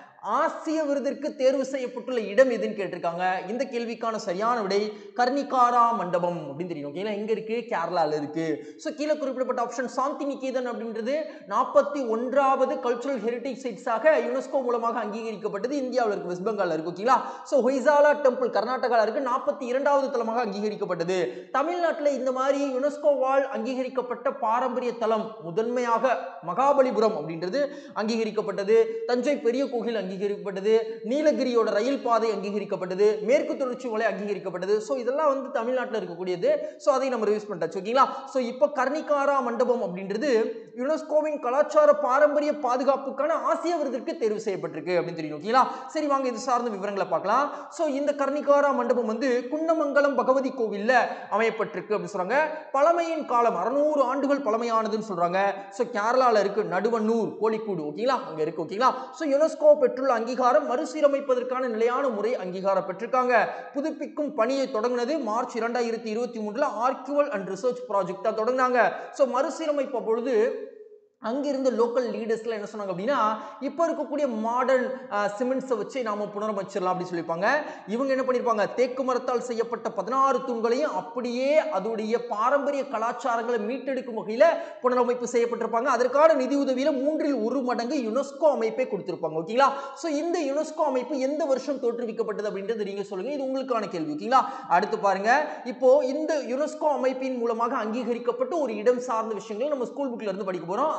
ஆசிய விருதிற்கு தேர்வு செய்யப்பட்டுள்ள இடம் எதுன்னு கேட்டிருக்காங்க இந்த கேள்விக்கான சரியான விடை கர்ணிகாரா மண்டபம் அப்படின்னு தெரியும் ஓகேங்களா எங்க இருக்கு கேரளால இருக்கு ஸோ கீழே குறிப்பிடப்பட்ட ஆப்ஷன் சாந்தி நிகேதன் அப்படின்றது நாற்பத்தி ஒன்றாவது கல்ச்சுரல் ஹெரிட்டேஜ் சைட்ஸாக யுனெஸ்கோ மூலமாக அங்கீகரிக்கப்பட்டது இந்தியாவில் இருக்கு வெஸ்ட் பெங்கால்ல இருக்கு ஓகேங்களா ஸோ ஹொய்சாலா டெம்பிள் கர்நாடகாவில் இருக்கு நாற்பத்தி இரண்டாவது தலமாக அங்கீகரிக்கப்பட்டது தமிழ்நாட்டில் இந்த மாதிரி யுனெஸ்கோவால் அங்கீகரிக்கப்பட்ட பாரம்பரிய தலம் முதன்மையாக மகாபலிபுரம் அப்படின்றது அங்கீகரிக்கப்பட்டது தஞ்சை பெரிய கோயில் அங்கீகரிக்கப்பட்டது நீலகிரியோட ரயில் பாதை அங்கீகரிக்கப்பட்டது மேற்கு தொடர்ச்சி மலை அங்கீகரிக்கப்பட்டது ஸோ இதெல்லாம் வந்து தமிழ்நாட்டில் இருக்கக்கூடியது ஸோ அதை நம்ம ரிவ்யூஸ் பண்ணிட்டாச்சு ஓகேங்களா ஸோ இப்போ கர்ணிகாரா மண்டபம் அப்படின்றது யுனெஸ்கோவின் கலாச்சார பாரம்பரிய பாதுகாப்புக்கான ஆசிய விருதிற்கு தேர்வு செய்யப்பட்டிருக்கு அப்படின்னு தெரியும் ஓகேங்களா சரி வாங்க இது சார்ந்த விவரங்களை பார்க்கலாம் ஸோ இந்த கர்ணிகாரா மண்டபம் வந்து குன்னமங்கலம் பகவதி கோவில்ல அமையப்பட்டிருக்கு அப்படின்னு சொல்றாங்க பழமையின் காலம் அறுநூறு ஆண்டுகள் பழமையானதுன்னு சொல்றாங்க ஸோ கேரளால இருக்கு நடுவண்ணூர் கோழிக்கூடு ஓகேங்களா அங்க இருக்கு ஓகேங்களா ஸோ யுனெஸ்கோ பெற்றுள்ள அங்கீகாரம் மறுசீரமைப்பதற்கான நிலையான முறை அங்கீகாரம் பெற்றிருக்காங்க புதுப்பிக்கும் பணியை தொடங்கினது மார்ச் இரண்டாயிரத்தி இருபத்தி மூணுல ஆர்கியூவல் அண்ட் ரிசர்ச் ப்ராஜெக்டா தொடங்கினாங்க ஸோ மறுசீரமைப்பு பொழுது அங்கிருந்த லோக்கல் லீடர்ஸ்ல என்ன சொன்னாங்க அப்படின்னா இப்போ இருக்கக்கூடிய மாடர்ன் சிமெண்ட்ஸை வச்சு நாம புனரமைச்சிடலாம் அப்படின்னு சொல்லியிருப்பாங்க இவங்க என்ன பண்ணியிருப்பாங்க தேக்கு மரத்தால் செய்யப்பட்ட பதினாறு தூண்களையும் அப்படியே அதோடைய பாரம்பரிய கலாச்சாரங்களை மீட்டெடுக்கும் வகையில புனரமைப்பு செய்யப்பட்டிருப்பாங்க அதற்கான நிதி உதவியில மூன்றில் ஒரு மடங்கு யுனெஸ்கோ அமைப்பை கொடுத்திருப்பாங்க ஓகேங்களா ஸோ இந்த யுனெஸ்கோ அமைப்பு எந்த வருஷம் தோற்றுவிக்கப்பட்டது அப்படின்றது நீங்க சொல்லுங்க இது உங்களுக்கான கேள்வி ஓகேங்களா அடுத்து பாருங்க இப்போ இந்த யுனெஸ்கோ அமைப்பின் மூலமாக அங்கீகரிக்கப்பட்ட ஒரு இடம் சார்ந்த விஷயங்களை நம்ம ஸ்கூல் புக்ல இருந்து படிக்க போறோம் அது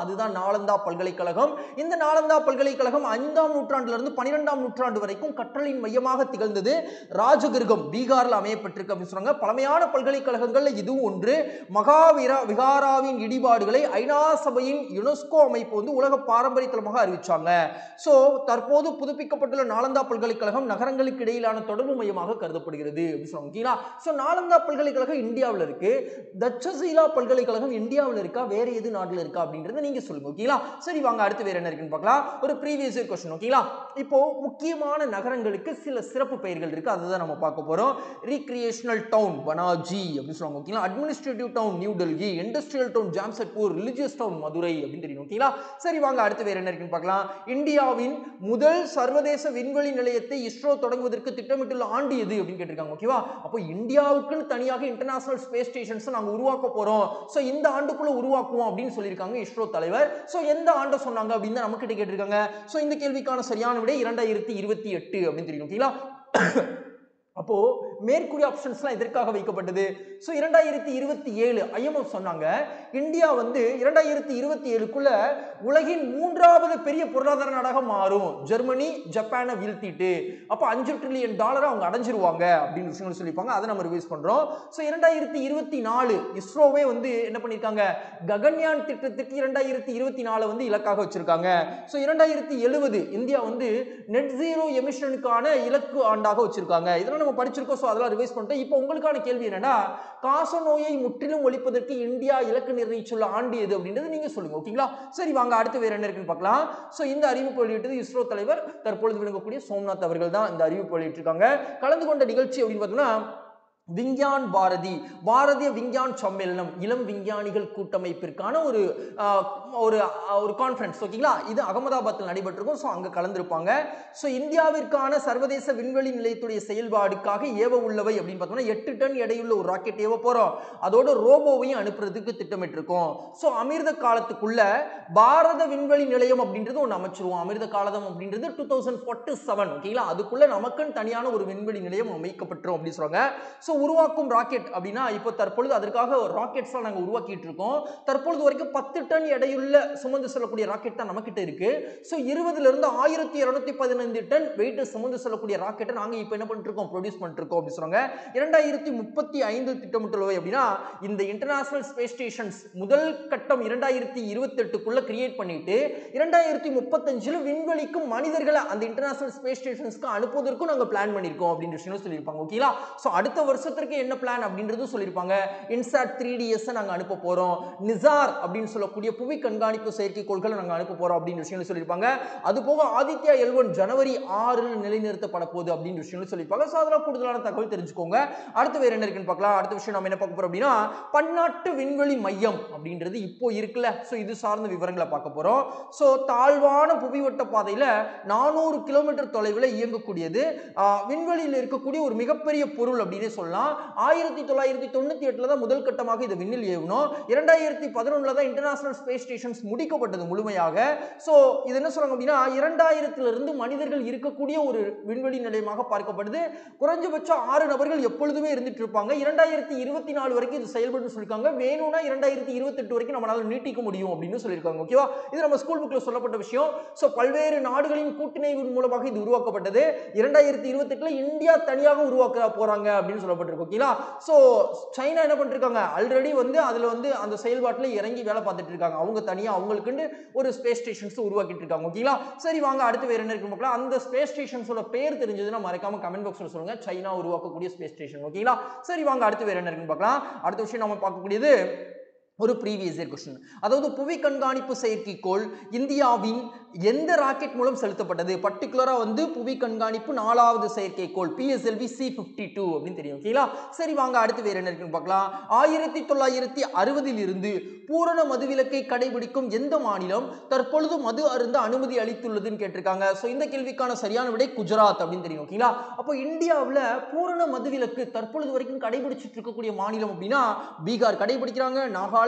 அதுதான் நாலந்தா பல்கலைக்கழகம் இந்த நாலந்தா பல்கலைக்கழகம் ஐந்தாம் நூற்றாண்டுல இருந்து பன்னிரெண்டாம் நூற்றாண்டு வரைக்கும் கற்றலின் மையமாக திகழ்ந்தது ராஜகிருகம் பீகார்ல அமையப்பட்டிருக்கு அப்படின்னு சொல்றாங்க பழமையான பல்கலைக்கழகங்கள்ல இதுவும் ஒன்று மகாவீரா விகாராவின் இடிபாடுகளை ஐநா சபையின் யுனெஸ்கோ அமைப்பு வந்து உலக பாரம்பரிய தலமாக அறிவிச்சாங்க சோ தற்போது புதுப்பிக்கப்பட்டுள்ள நாலந்தா பல்கலைக்கழகம் நகரங்களுக்கு இடையிலான தொடர்பு மையமாக கருதப்படுகிறது அப்படின்னு சொல்லுவாங்க ஓகேங்களா சோ நாலந்தா பல்கலைக்கழகம் இந்தியாவில் இருக்கு தட்சசீலா பல்கலைக்கழகம் இந்தியாவில் இருக்கா வேற எது நாட்டில் இருக்கா அப்படின்றத நீங்க சொல்லுங்க ஓகேங்களா சரி வாங்க அடுத்து வேற என்ன இருக்குன்னு பார்க்கலாம் ஒரு ப்ரீவியஸ் இயர் கொஸ்டின் ஓகேங்களா இப்போ முக்கியமான நகரங்களுக்கு சில சிறப்பு பெயர்கள் இருக்கு அதுதான் நம்ம பார்க்க போறோம் ரீக்ரியேஷனல் டவுன் பனாஜி அப்படின்னு சொல்லுவாங்க ஓகேங்களா administrative town New Delhi industrial town Jamshedpur religious town Madurai அப்படின்னு தெரியும் ஓகேங்களா சரி வாங்க அடுத்து வேற என்ன இருக்குன்னு பார்க்கலாம் இந்தியாவின் முதல் சர்வதேச விண்வெளி நிலையத்தை இஸ்ரோ தொடங்குவதற்கு திட்டமிட்டுள்ள ஆண்டு எது அப்படின்னு கேட்டிருக்காங்க ஓகேவா அப்போ இந்தியாவுக்குன்னு தனியாக இன்டர்நேஷனல் ஸ்பேஸ் ஸ்டேஷன்ஸ் நாங்க உருவாக்க போறோம் சோ இந்த ஆண்டுக்குள்ள உருவாக்குவோம் அப்படின்னு சொல்லியிருக்காங்க இஸ்ரோ தலைவர் சோ எந்த ஆண்டை சொன்னாங்க அப்படின்னு நம்ம கிட்ட கேட்டிருக்காங்க சோ இந்த கேள்விக்கான சரியான விடை இரண்டாயிரத்தி இருபத்தி எட்டு அப்படின்னு தெரியும் ஓகேங்களா அப்போ மேற்கூறிய ஆப்ஷன்ஸ்லாம் எதற்காக வைக்கப்பட்டது ஸோ இரண்டாயிரத்தி இருபத்தி ஏழு ஐஎம்எஃப் சொன்னாங்க இந்தியா வந்து இரண்டாயிரத்தி இருபத்தி ஏழுக்குள்ள உலகின் மூன்றாவது பெரிய பொருளாதார நாடாக மாறும் ஜெர்மனி ஜப்பானை வீழ்த்திட்டு அப்போ அஞ்சு ட்ரில்லியன் டாலரை அவங்க அடைஞ்சிருவாங்க அப்படின்னு விஷயங்கள் சொல்லியிருப்பாங்க அதை நம்ம ரிவைஸ் பண்றோம் ஸோ இரண்டாயிரத்தி இருபத்தி நாலு இஸ்ரோவே வந்து என்ன பண்ணியிருக்காங்க ககன்யான் திட்டத்துக்கு இரண்டாயிரத்தி இருபத்தி நாலு வந்து இலக்காக வச்சிருக்காங்க ஸோ இரண்டாயிரத்தி எழுபது இந்தியா வந்து நெட் ஜீரோ எமிஷனுக்கான இலக்கு ஆண்டாக வச்சிருக்காங்க இதெல்லாம் நம்ம படிச்சிருக்கோம் ஸோ அதெல்லாம் ரிவைஸ் பண்ணிட்டோம் இப்போ உங்களுக்கான கேள்வி என்னன்னா காச நோயை முற்றிலும் ஒழிப்பதற்கு இந்தியா இலக்கு நிர்ணயிச்சுள்ள ஆண்டு எது அப்படின்றது நீங்க சொல்லுங்க ஓகேங்களா சரி வாங்க அடுத்து வேற என்ன இருக்குன்னு பார்க்கலாம் ஸோ இந்த அறிவிப்பு வெளியிட்டது இஸ்ரோ தலைவர் தற்பொழுது விளங்கக்கூடிய சோம்நாத் அவர்கள் தான் இந்த அறிவிப்பு வெளியிட்டிருக்காங்க கலந்து கொண்ட நிகழ்ச்சி அப்படின்னு பார்த்தோம்னா விஞ்ஞான் பாரதி பாரதிய விஞ்ஞான் சம்மேளனம் இளம் விஞ்ஞானிகள் கூட்டமைப்பிற்கான ஒரு ஆஹ், ஒரு ஆஹ், ஒரு கான்ஃபரன்ஸ் ஓகேங்களா இது அகமதாபாத்தில் நடைபெற்றிருக்கும் ஸோ அங்கே கலந்துருப்பாங்க ஸோ இந்தியாவிற்கான சர்வதேச விண்வெளி நிலையத்துடைய செயல்பாடுக்காக ஏவ உள்ளவை அப்படின்னு பார்த்தோம்னா எட்டு டன் எடையுள்ள ஒரு ராக்கெட் ஏவ போகிறோம் அதோட ரோபோவையும் அனுப்புறதுக்கு திட்டமிட்டிருக்கோம் ஸோ அமிர்த காலத்துக்குள்ள பாரத விண்வெளி நிலையம் அப்படின்றது ஒன்று அமைச்சிருவோம் அமிர்த காலம் அப்படின்றது டூ தௌசண்ட் ஃபார்ட்டி செவன் ஓகேங்களா அதுக்குள்ள நமக்குன்னு தனியான ஒரு விண்வெளி நிலையம் அமைக்கப்பட்டுரும் அப்படின்னு சொல்றாங்க ஸோ உருவாக்கும் ராக்கெட் அப்படின்னா இப்போ தற்பொழுது அதற்காக ராக்கெட்ஸ்லாம் நாங்கள் உருவாக்கிட்டு இருக்கோம் தற்பொழுது வரைக்கும் பத்து டன் எடையுள்ள சுமந்து செல்லக்கூடிய ராக்கெட் தான் நம்மக்கிட்ட இருக்கு ஸோ இருபதுல இருந்து ஆயிரத்தி இருநூத்தி பதினைந்து டன் வெயிட் சுமந்து செல்லக்கூடிய ராக்கெட்டை நாங்கள் இப்போ என்ன பண்ணிட்டு இருக்கோம் ப்ரொடியூஸ் பண்ணிட்டு இருக்கோம் அப்படின்னு சொல்றாங்க இரண்டாயிரத்தி முப்பத்தி ஐந்து திட்டமிட்டுள்ளவை அப்படின்னா இந்த இன்டர்நேஷனல் ஸ்பேஸ் ஸ்டேஷன்ஸ் முதல் கட்டம் இரண்டாயிரத்தி இருபத்தெட்டுக்குள்ள கிரியேட் பண்ணிட்டு இரண்டாயிரத்தி முப்பத்தஞ்சில் விண்வெளிக்கும் மனிதர்களை அந்த இன்டர்நேஷனல் ஸ்பேஸ் ஸ்டேஷன்ஸ்க்கு அனுப்புவதற்கும் நாங்கள் பிளான் பண்ணியிருக்கோம் அப்படின்ற விஷயம் சொல்லியிருப்பாங்க ஓகேங்களா ஸோ அடுத்த வருஷத்திற்கு என்ன பிளான் அப்படின்றதும் சொல்லியிருப்பாங்க இன்சாட் த்ரீ டிஎஸ் நாங்கள் அனுப்ப போகிறோம் நிசார் அப்படின்னு சொல்லக்கூடிய புவி கண்காணிப்பு செயற்கைக்கோள்களை நாங்கள் அனுப்ப போகிறோம் அப்படின்னு விஷயங்கள் சொல்லியிருப்பாங்க அது போக ஆதித்யா எல்வன் ஜனவரி ஆறில் நிலைநிறுத்தப்பட போகுது அப்படின்னு விஷயங்கள் சொல்லியிருப்பாங்க ஸோ அதெல்லாம் கூடுதலான தகவல் தெரிஞ்சுக்கோங்க அடுத்து வேற என்ன இருக்குன்னு பார்க்கலாம் அடுத்த விஷயம் நம்ம என்ன பார்க்க போறோம் அப்படின்னா பன்னாட்டு விண்வெளி மையம் அப்படின்றது இப்போ இருக்குல்ல ஸோ இது சார்ந்த விவரங்களை பார்க்க போறோம் ஸோ தாழ்வான புவிவட்ட பாதையில நானூறு கிலோமீட்டர் தொலைவில் இயங்கக்கூடியது ஆஹ், விண்வெளியில் இருக்கக்கூடிய ஒரு மிகப்பெரிய பொருள் அப்படின்னு சொல்லலாம் ஆயிரத்தி தொள்ளாயிரத்தி தொண்ணூத்தி எட்டுல தான் முதல் கட்டமாக இதை விண்ணில் ஏவணும் இரண்டாயிரத்தி பதினொன்னுல தான் இன்டர்நேஷனல் ஸ்பேஸ் ஸ்டேஷன்ஸ் முடிக்கப்பட்டது முழுமையாக ஸோ இது என்ன சொல்றாங்க அப்படின்னா இரண்டாயிரத்துல இருந்து மனிதர்கள் இருக்கக்கூடிய ஒரு விண்வெளி நிலையமாக பார்க்கப்படுது குறைஞ்சபட்சம் ஆறு நபர்கள் எப்பொழுதுமே இருந்துட்டு இருப்பாங்க இரண்டாயிரத்தி இருபத்தி நாலு வரைக்கும் இது செயல்பட்டு சொல்லியிருக்காங்க வேணும்னா இரண்டாயிரத்தி இருபத்தெட்டு வரைக்கும் நம்மளால நீட்டிக்க முடியும் அப்படின்னு சொல்லியிருக்காங்க ஓகேவா இது நம்ம ஸ்கூல் புக்ல சொல்லப்பட்ட விஷயம் ஸோ பல்வேறு நாடுகளின் கூட்டிணைவின் மூலமாக இது உருவாக்கப்பட்டது இரண்டாயிரத்தி இருபத்தெட்டுல இந்தியா தனியாக உருவாக்க போறாங்க அப்படின்னு சொல்லப்பட்டிருக்கு ஓகேங்களா ஸோ சைனா என்ன பண்ணிருக்காங்க ஆல்ரெடி வந்து அதுல வந்து அந்த செயல்பாட்டில் இறங்கி வேலை பார்த்துட்டு இருக்காங்க அவங்க தனியா அவங்களுக்குன்னு ஒரு ஸ்பேஸ் ஸ்டேஷன்ஸ் உருவாக்கிட்டு இருக்காங்க ஓகேங்களா சரி வாங்க அடுத்து வேற என்ன இருக்கு பார்க்கலாம் அந்த ஸ்பேஸ் ஸ்டேஷன்ஸோட பேர் தெரிஞ்சதுன்னா மறக்காம கமெண்ட் பாக்ஸ்ல சொல்லுங்க சைனா உருவாக்கக்கூடிய ஸ்பேஸ் ஸ்டேஷன் ஓகேங்களா சரி வாங்க அடுத்து வேற என்ன இருக்குன்னு பார்க்கலாம் அடுத்த விஷயம் நம்ம பார்க்கக்கூடியது ஒரு ப்ரீவியஸ் இயர் கொஸ்டின் அதாவது புவி கண்காணிப்பு செயற்கைக்கோள் இந்தியாவின் எந்த ராக்கெட் மூலம் செலுத்தப்பட்டது பர்டிகுலராக வந்து புவி கண்காணிப்பு நாலாவது செயற்கைக்கோள் பிஎஸ்எல்வி சி ஃபிஃப்டி டூ அப்படின்னு தெரியும் ஓகேங்களா சரி வாங்க அடுத்து வேற என்ன இருக்குன்னு பார்க்கலாம் ஆயிரத்தி தொள்ளாயிரத்தி அறுபதில் இருந்து பூரண மதுவிலக்கை கடைபிடிக்கும் எந்த மாநிலம் தற்பொழுது மது அருந்த அனுமதி அளித்துள்ளதுன்னு கேட்டிருக்காங்க ஸோ இந்த கேள்விக்கான சரியான விடை குஜராத் அப்படின்னு தெரியும் ஓகேங்களா அப்போ இந்தியாவில் பூரண மதுவிலக்கு தற்பொழுது வரைக்கும் கடைபிடிச்சிட்டு இருக்கக்கூடிய மாநிலம் அப்படின்னா பீகார் கடைபிடிக்கிறாங்க நாகாலாந்து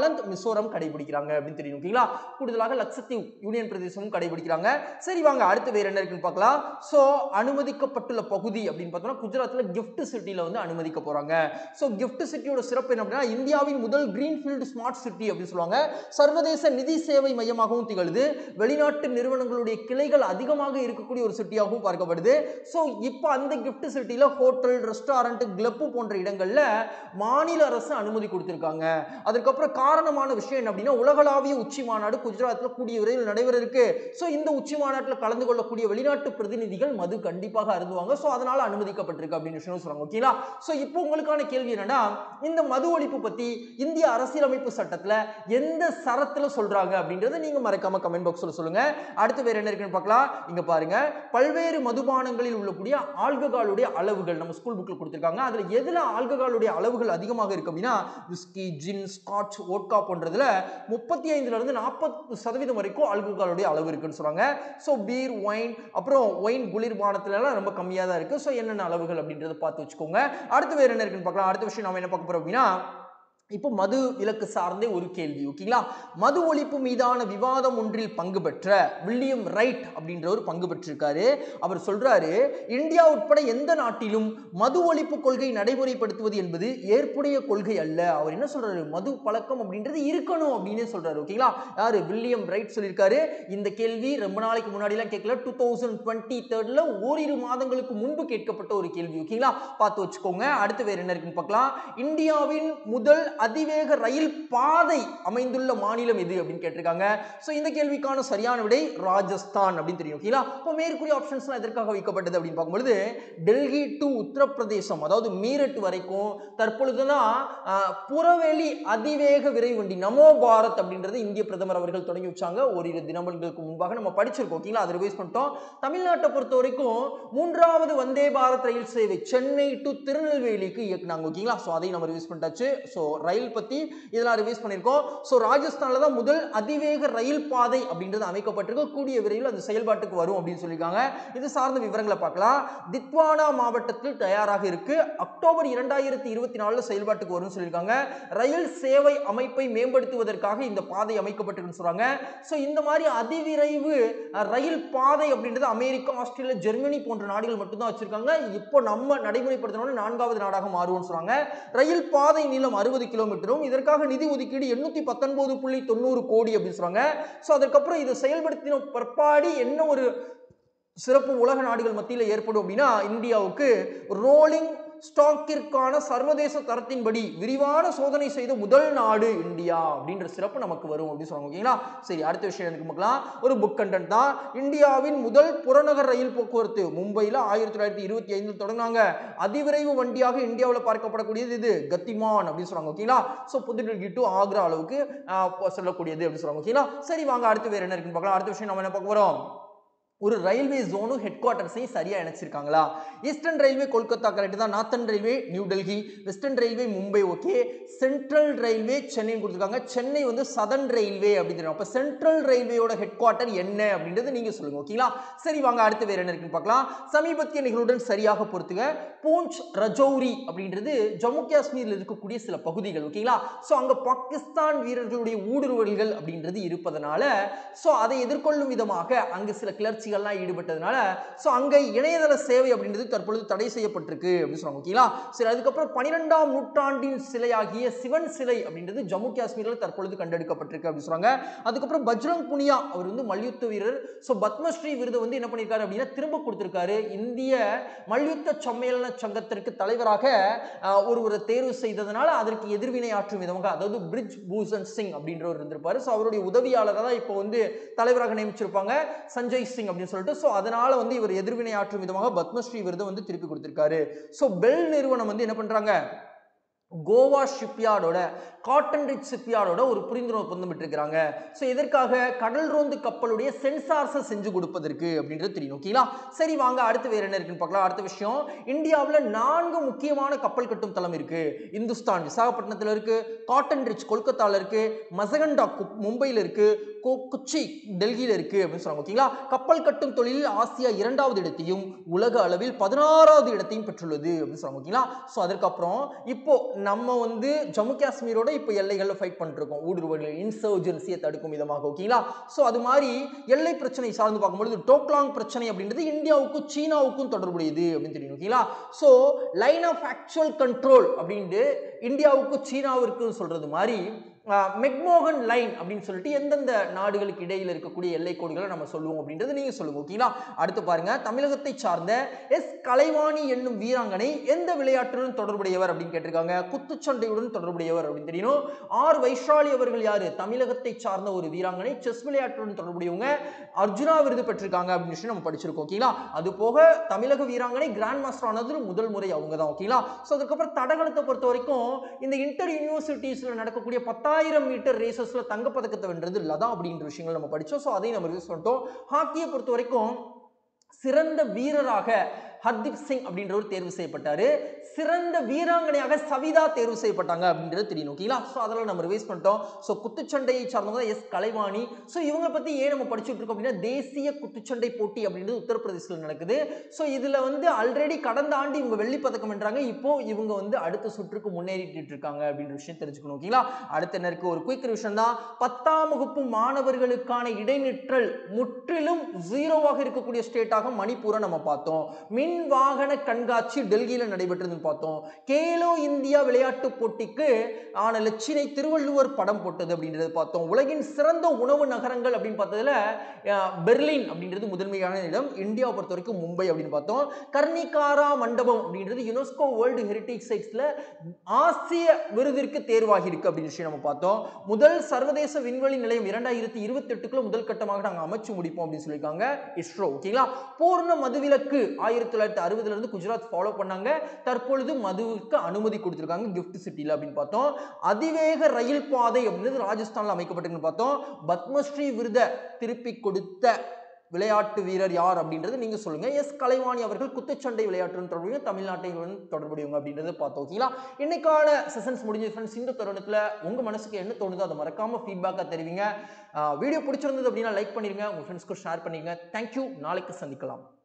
நாகாலாந்து மிசோரம் கடைபிடிக்கிறாங்க அப்படின்னு தெரியும் ஓகேங்களா கூடுதலாக லட்சத்தீவு யூனியன் பிரதேசமும் கடைபிடிக்கிறாங்க சரி வாங்க அடுத்து வேற என்ன இருக்குன்னு பார்க்கலாம் ஸோ அனுமதிக்கப்பட்டுள்ள பகுதி அப்படின்னு பார்த்தோம்னா குஜராத்தில் கிஃப்ட் சிட்டியில் வந்து அனுமதிக்க போறாங்க ஸோ கிஃப்ட் சிட்டியோட சிறப்பு என்ன அப்படின்னா இந்தியாவின் முதல் கிரீன்ஃபீல்டு ஸ்மார்ட் சிட்டி அப்படின்னு சொல்லுவாங்க சர்வதேச நிதி சேவை மையமாகவும் திகழுது வெளிநாட்டு நிறுவனங்களுடைய கிளைகள் அதிகமாக இருக்கக்கூடிய ஒரு சிட்டியாகவும் பார்க்கப்படுது ஸோ இப்போ அந்த கிஃப்ட் சிட்டியில் ஹோட்டல் ரெஸ்டாரண்ட் கிளப்பு போன்ற இடங்கள்ல மாநில அரசு அனுமதி கொடுத்திருக்காங்க அதுக்கப்புறம் காரணமான விஷயம் என்ன அப்படின்னா உலகளாவிய உச்சி மாநாடு குஜராத்தில் கூடிய விரைவில் நடைபெற இருக்கு ஸோ இந்த உச்சி மாநாட்டில் கலந்து கொள்ளக்கூடிய வெளிநாட்டு பிரதிநிதிகள் மது கண்டிப்பாக அருந்துவாங்க ஸோ அதனால அனுமதிக்கப்பட்டிருக்கு அப்படின்னு விஷயம் சொல்றாங்க ஓகேங்களா ஸோ இப்போ உங்களுக்கான கேள்வி என்னன்னா இந்த மது ஒழிப்பு பத்தி இந்திய அரசியலமைப்பு சட்டத்துல எந்த சரத்துல சொல்றாங்க அப்படின்றத நீங்க மறக்காம கமெண்ட் பாக்ஸ்ல சொல்லுங்க அடுத்து வேற என்ன இருக்குன்னு பார்க்கலாம் இங்க பாருங்க பல்வேறு மதுபானங்களில் உள்ளக்கூடிய ஆல்கஹாலுடைய அளவுகள் நம்ம ஸ்கூல் புக்ல கொடுத்திருக்காங்க அதுல எதுல ஆல்கஹாலுடைய அளவுகள் அதிகமாக இருக்கு அப்படின்னா விஸ்கி ஜின் ஸ்காட்ச் ஓட்கா போன்றதுல முப்பத்தி ஐந்துல இருந்து நாற்பது சதவீதம் வரைக்கும் ஆல்கஹாலுடைய அளவு இருக்குன்னு சொல்றாங்க ஸோ பீர் ஒயின் அப்புறம் ஒயின் குளிர்பானத்துல எல்லாம் ரொம்ப கம்மியாக தான் இருக்கு ஸோ என்னென்ன அளவுகள் அப்படின்றத பார்த்து வச்சுக்கோங்க அடுத்து வேற என்ன இருக்குன்னு பார்க்கலாம் அடுத்த விஷயம் நாம என்ன பார்க்க போறோம் அப்படின்னா இப்போ மது விலக்கு சார்ந்தே ஒரு கேள்வி ஓகேங்களா மது ஒழிப்பு மீதான விவாதம் ஒன்றில் பங்கு பெற்ற வில்லியம் ரைட் அப்படின்றவர் பங்கு பெற்றிருக்காரு அவர் சொல்றாரு இந்தியா உட்பட எந்த நாட்டிலும் மது ஒழிப்பு கொள்கை நடைமுறைப்படுத்துவது என்பது ஏற்புடைய கொள்கை அல்ல அவர் என்ன சொல்றாரு மது பழக்கம் அப்படின்றது இருக்கணும் அப்படின்னு சொல்றாரு ஓகேங்களா யாரு வில்லியம் ரைட் சொல்லியிருக்காரு இந்த கேள்வி ரொம்ப நாளைக்கு முன்னாடிலாம் கேட்கல டூ தௌசண்ட் டுவெண்ட்டி தேர்ட்ல ஓரிரு மாதங்களுக்கு முன்பு கேட்கப்பட்ட ஒரு கேள்வி ஓகேங்களா பார்த்து வச்சுக்கோங்க அடுத்து வேற என்ன இருக்குன்னு பார்க்கலாம் இந்தியாவின் முதல் அதிவேக ரயில் பாதை அமைந்துள்ள மாநிலம் எது அப்படின்னு கேட்டிருக்காங்க ஸோ இந்த கேள்விக்கான சரியான விடை ராஜஸ்தான் அப்படின்னு தெரியும் ஓகேங்களா இப்போ மேற்கூறிய ஆப்ஷன்ஸ்லாம் எதற்காக வைக்கப்பட்டது அப்படின்னு பார்க்கும்பொழுது டெல்லி டு உத்தரப்பிரதேசம் அதாவது மீரட் வரைக்கும் தற்பொழுதுதான் ஆஹ், புறவெளி அதிவேக விரைவு வண்டி நமோ பாரத் அப்படின்றது இந்திய பிரதமர் அவர்கள் தொடங்கி வச்சாங்க ஓரிரு தினங்களுக்கு முன்பாக நம்ம படிச்சிருக்கோம் ஓகேங்களா அதை ரிவைஸ் பண்ணிட்டோம் தமிழ்நாட்டை பொறுத்த வரைக்கும் மூன்றாவது வந்தே பாரத் ரயில் சேவை சென்னை டு திருநெல்வேலிக்கு இயக்குனாங்க ஓகேங்களா ஸோ அதையும் நம்ம ரிவைஸ் பண்ணிட்டாச்சு ஸோ ரயில் பத்தி இதெல்லாம் ரிவைஸ் பண்ணியிருக்கோம் ஸோ ராஜஸ்தான்ல தான் முதல் அதிவேக ரயில் பாதை அப்படின்றது அமைக்கப்பட்டிருக்கு கூடிய விரைவில் அது செயல்பாட்டுக்கு வரும் அப்படின்னு சொல்லியிருக்காங்க இது சார்ந்த விவரங்களை பார்க்கலாம் தித்வானா மாவட்டத்தில் தயாராக இருக்கு அக்டோபர் இரண்டாயிரத்தி இருபத்தி நாலுல செயல்பாட்டுக்கு வரும்னு சொல்லியிருக்காங்க ரயில் சேவை அமைப்பை மேம்படுத்துவதற்காக இந்த பாதை அமைக்கப்பட்டிருக்குன்னு சொல்றாங்க ஸோ இந்த மாதிரி அதிவிரைவு அஹ், ரயில் பாதை அப்படின்றது அமெரிக்கா ஆஸ்திரேலியா ஜெர்மனி போன்ற நாடுகள் மட்டும்தான் வச்சிருக்காங்க இப்போ நம்ம நடைமுறைப்படுத்தணும்னு நான்காவது நாடாக மாறுவோம்னு சொல்றாங்க ரயில் பாதை நீளம் அறுபது கிலோமீட்டரும் இதற்காக நிதி ஒதுக்கீடு எண்ணூத்தி பத்தொன்பது புள்ளி தொண்ணூறு கோடி அப்படின்னு சொல்றாங்க ஸோ அதுக்கப்புறம் இதை செயல்படுத்தின பிற்பாடு என்ன ஒரு சிறப்பு உலக நாடுகள் மத்தியில் ஏற்படும் அப்படின்னா இந்தியாவுக்கு ரோலிங் ஸ்டாக்கிற்கான சர்வதேச தரத்தின்படி விரிவான சோதனை செய்த முதல் நாடு இந்தியா அப்படின்ற சிறப்பு நமக்கு வரும் அப்படின்னு சொல்லுவாங்க ஓகேங்களா சரி அடுத்த விஷயம் எனக்கு பார்க்கலாம் ஒரு புக் கண்டென்ட் தான் இந்தியாவின் முதல் புறநகர் ரயில் போக்குவரத்து மும்பையில் ஆயிரத்தி தொள்ளாயிரத்தி இருபத்தி ஐந்தில் தொடங்கினாங்க அதிவிரைவு வண்டியாக இந்தியாவில் பார்க்கப்படக்கூடியது இது கத்திமான் அப்படின்னு சொல்றாங்க ஓகேங்களா ஸோ புதுடெல்லி டு ஆக்ரா அளவுக்கு ஆஹ், செல்லக்கூடியது அப்படின்னு சொல்றாங்க ஓகேங்களா சரி வாங்க அடுத்து வேற என்ன இருக்குன்னு பார்க்கலாம் அடுத்த விஷயம் நம்ம என்ன பார்க்க போறோம் ஒரு ரயில்வே ஜோனும் ஹெட் குவார்ட்டர்ஸையும் சரியா இணைச்சிருக்காங்களா ஈஸ்டர்ன் ரயில்வே கொல்கத்தா கரெக்ட் தான் northern railway New Delhi western railway Mumbai okay central railway சென்னைன்னு கொடுத்துருக்காங்க சென்னை வந்து சதர்ன் ரயில்வே அப்படின்னு தெரியும் அப்போ சென்ட்ரல் ரயில்வேயோட ஹெட் குவார்ட்டர் என்ன அப்படின்றது நீங்க சொல்லுங்க ஓகேங்களா சரி வாங்க அடுத்து வேற என்ன இருக்குன்னு பார்க்கலாம் சமீபத்திய நிகழ்வுடன் சரியாக பொறுத்துக பூஞ்ச் ரஜௌரி அப்படின்றது ஜம்மு காஷ்மீரில் இருக்கக்கூடிய சில பகுதிகள் ஓகேங்களா ஸோ அங்க பாகிஸ்தான் வீரர்களுடைய ஊடுருவல்கள் அப்படின்றது இருப்பதனால ஸோ அதை எதிர்கொள்ளும் விதமாக அங்கு சில கிளர்ச்சிகள்லாம் ஈடுபட்டதுனால ஸோ அங்க இணையதள சேவை அப்படின்றது தற்பொழுது தடை செய்யப்பட்டிருக்கு அப்படின்னு சொல்றாங்க ஓகேங்களா சரி அதுக்கப்புறம் பன்னிரெண்டாம் நூற்றாண்டின் சிலையாகிய சிவன் சிலை அப்படின்றது ஜம்மு காஷ்மீரில் தற்பொழுது கண்டெடுக்கப்பட்டிருக்கு அப்படின்னு சொல்றாங்க அதுக்கப்புறம் பஜ்ரங் புனியா அவர் வந்து மல்யுத்த வீரர் ஸோ பத்மஸ்ரீ விருது வந்து என்ன பண்ணியிருக்காரு அப்படின்னா திரும்ப கொடுத்திருக்காரு இந்திய மல்யுத்த சம்மேளன சங்கத்திற்கு தலைவராக ஆஹ், ஒருவரை தேர்வு செய்ததுனால அதற்கு எதிர்வினை ஆற்றும் விதமாக அதாவது பிரிட்ஜ் பூஷன் சிங் அப்படின்றவர் இருந்திருப்பாரு ஸோ அவருடைய உதவியாளராக தான் இப்போ வந்து தலைவராக நியமிச்சிருப்பாங்க சஞ்சய் சிங் அப்படின்னு சொல்லிட்டு ஸோ அதனால வந்து இவர் எதிர்வினை ஆற்றும் விதமாக பத்மஸ்ரீ விருதை வந்து திருப்பி கொடுத்திருக்காரு ஸோ பெல் நிறுவனம் வந்து என்ன பண்றாங்க கோவா ஷிப்யார்டோட காட்டன் ரிச் ஷிப்யார்டோட ஒரு புரிந்துணர்வு ஒப்பந்தம் பெற்றிருக்கிறாங்க ஸோ எதற்காக கடல் ரோந்து கப்பலுடைய சென்சார்ஸை செஞ்சு கொடுப்பதற்கு அப்படின்றது தெரியும் ஓகேங்களா சரி வாங்க அடுத்து வேற என்ன இருக்குன்னு பார்க்கலாம் அடுத்த விஷயம் இந்தியாவில் நான்கு முக்கியமான கப்பல் கட்டும் தளம் இருக்கு இந்துஸ்தான் விசாகப்பட்டினத்தில் இருக்கு காட்டன் ரிச் கொல்கத்தாவில் இருக்கு மசகண்டா கு- மும்பையில் இருக்கு கோ கொச்சி டெல்லியில் இருக்கு அப்படின்னு சொல்றாங்க ஓகேங்களா கப்பல் கட்டும் தொழிலில் ஆசியா இரண்டாவது இடத்தையும் உலக அளவில் பதினாறாவது இடத்தையும் பெற்றுள்ளது அப்படின்னு சொல்றாங்க ஓகேங்களா ஸோ அதற்கப்புறம் இப்போ நம்ம வந்து ஜம்மு காஷ்மீரோட இப்போ எல்லைகளில் ஃபைட் பண்ணிருக்கோம் ஊடுருவல்கள் இன்சர்ஜென்சியை தடுக்கும் விதமாக ஓகேங்களா ஸோ அது மாதிரி எல்லை பிரச்சனை சார்ந்து பார்க்கும்பொழுது டோக்லாங் பிரச்சனை அப்படின்றது இந்தியாவுக்கும் சீனாவுக்கும் தொடர்புடையது அப்படின்னு தெரியும் ஓகேங்களா so line of actual control அப்படின்ட்டு இந்தியாவுக்கும் சீனாவிற்கும் சொல்றது மாதிரி ஆஹ், மெக்மோகன் லைன் அப்படின்னு சொல்லிட்டு எந்தெந்த நாடுகளுக்கு இடையில் இருக்கக்கூடிய எல்லை கோடுகளை நம்ம சொல்லுவோம் அப்படின்றது நீங்க சொல்லுங்க ஓகேங்களா அடுத்து பாருங்க தமிழகத்தை சார்ந்த எஸ் கலைவாணி என்னும் வீராங்கனை எந்த விளையாட்டுடன் தொடர்புடையவர் அப்படின்னு கேட்டிருக்காங்க குத்துச்சண்டையுடன் தொடர்புடையவர் அப்படின்னு தெரியணும் ஆர் வைஷாலி அவர்கள் யாரு தமிழகத்தை சார்ந்த ஒரு வீராங்கனை செஸ் விளையாட்டுடன் தொடர்புடையவங்க அர்ஜுனா விருது பெற்றிருக்காங்க அப்படின்னு சொல்லி நம்ம படிச்சிருக்கோம் ஓகேங்களா அது போக தமிழக வீராங்கனை கிராண்ட் மாஸ்டர் ஆனது முதல் முறை அவங்க தான் ஓகேங்களா ஸோ அதுக்கப்புறம் தடகளத்தை பொறுத்த வரைக்கும் இந்த இன்டர் யூனிவர்சிட்டிஸ்ல நடக்கக்கூடிய பத்தாயிரம் மீட்டர் ரேசஸ்ல தங்கப்பதக்கத்தை வென்றது லதா அப்படின்ற விஷயங்கள் நம்ம படிச்சோம் ஸோ அதையும் நம்ம ரிவ்யூ பண்ணிட்டோம் ஹாக்கியை பொறுத்த வரைக்கும் சிறந்த வீரராக ஹர்தீப் சிங் அப்படின்றவர் தேர்வு செய்யப்பட்டாரு சிறந்த வீராங்கனையாக சவிதா தேர்வு செய்யப்பட்டாங்க அப்படின்றது தெரியும் ஓகேங்களா ஸோ அதெல்லாம் நம்ம ரிவைஸ் பண்ணிட்டோம் ஸோ குத்துச்சண்டையை சார்ந்தவங்க எஸ் கலைவாணி ஸோ இவங்களை பற்றி ஏன் நம்ம படிச்சுட்டு இருக்கோம் அப்படின்னா தேசிய குத்துச்சண்டை போட்டி அப்படின்றது உத்தரப்பிரதேசத்தில் நடக்குது ஸோ இதில் வந்து ஆல்ரெடி கடந்த ஆண்டு இவங்க வெள்ளி பதக்கம் வென்றாங்க இப்போ இவங்க வந்து அடுத்த சுற்றுக்கு முன்னேறிட்டு இருக்காங்க அப்படின்ற விஷயம் தெரிஞ்சுக்கணும் ஓகேங்களா அடுத்த என்ன இருக்கு ஒரு குயிக் விஷயம் தான் பத்தாம் வகுப்பு மாணவர்களுக்கான இடைநிற்றல் முற்றிலும் ஜீரோவாக இருக்கக்கூடிய ஸ்டேட்டாக மணிப்பூரை நம்ம பார்த்தோம் மின் வாகன கண்காட்சி டெல்லியில நடைபெற்றதுன்னு பார்த்தோம் கேலோ இந்தியா விளையாட்டு போட்டிக்கு ஆன லட்சினை திருவள்ளுவர் படம் போட்டது அப்படின்றது பார்த்தோம் உலகின் சிறந்த உணவு நகரங்கள் அப்படின்னு பார்த்ததுல அஹ், பெர்லின் அப்படின்றது முதன்மையான இடம் இந்தியாவை பொறுத்த வரைக்கும் மும்பை அப்படின்னு பார்த்தோம் கர்ணிகாரா மண்டபம் அப்படின்றது யுனெஸ்கோ வேர்ல்டு ஹெரிட்டேஜ் சைட்ஸ்ல ஆசிய விருதிற்கு தேர்வாகி இருக்கு அப்படின்னு விஷயம் நம்ம பார்த்தோம் முதல் சர்வதேச விண்வெளி நிலையம் இரண்டாயிரத்தி இருபத்தி எட்டுக்குள்ள முதல் கட்டமாக நாங்கள் அமைச்சு முடிப்போம் அப்படின்னு சொல்லியிருக்காங்க இஸ்ரோ ஓகேங்களா பூர்ண மதுவிலக்கு ஆயிரத்தி தொள்ளாயிரத்தி அறுபதுல இருந்து குஜராத் ஃபாலோ பண்ணாங்க தற்பொழுது மதுவுக்கு அனுமதி கொடுத்திருக்காங்க கிஃப்ட் சிட்டில அப்படின்னு பார்த்தோம் அதிவேக ரயில் பாதை அப்படின்றது ராஜஸ்தான்ல அமைக்கப்பட்டிருக்குன்னு பார்த்தோம் பத்மஸ்ரீ விருதை திருப்பி கொடுத்த விளையாட்டு வீரர் யார் அப்படின்றது நீங்க சொல்லுங்க எஸ் கலைவாணி அவர்கள் குத்துச்சண்டை விளையாட்டுடன் தொடர்புடைய தமிழ்நாட்டையுடன் தொடர்புடையவங்க அப்படின்றத பார்த்தோம் ஓகேங்களா இன்னைக்கான செஷன்ஸ் முடிஞ்ச ஃப்ரெண்ட்ஸ் இந்த தருணத்துல உங்க மனசுக்கு என்ன தோணுதோ அதை மறக்காம ஃபீட்பேக்காக தெரிவிங்க வீடியோ பிடிச்சிருந்தது அப்படின்னா லைக் பண்ணிருங்க உங்க ஃப்ரெண்ட்ஸ்க்கு ஷேர் பண்ணிருங்க தேங்க்யூ நாளைக்கு சந்திக்கலாம்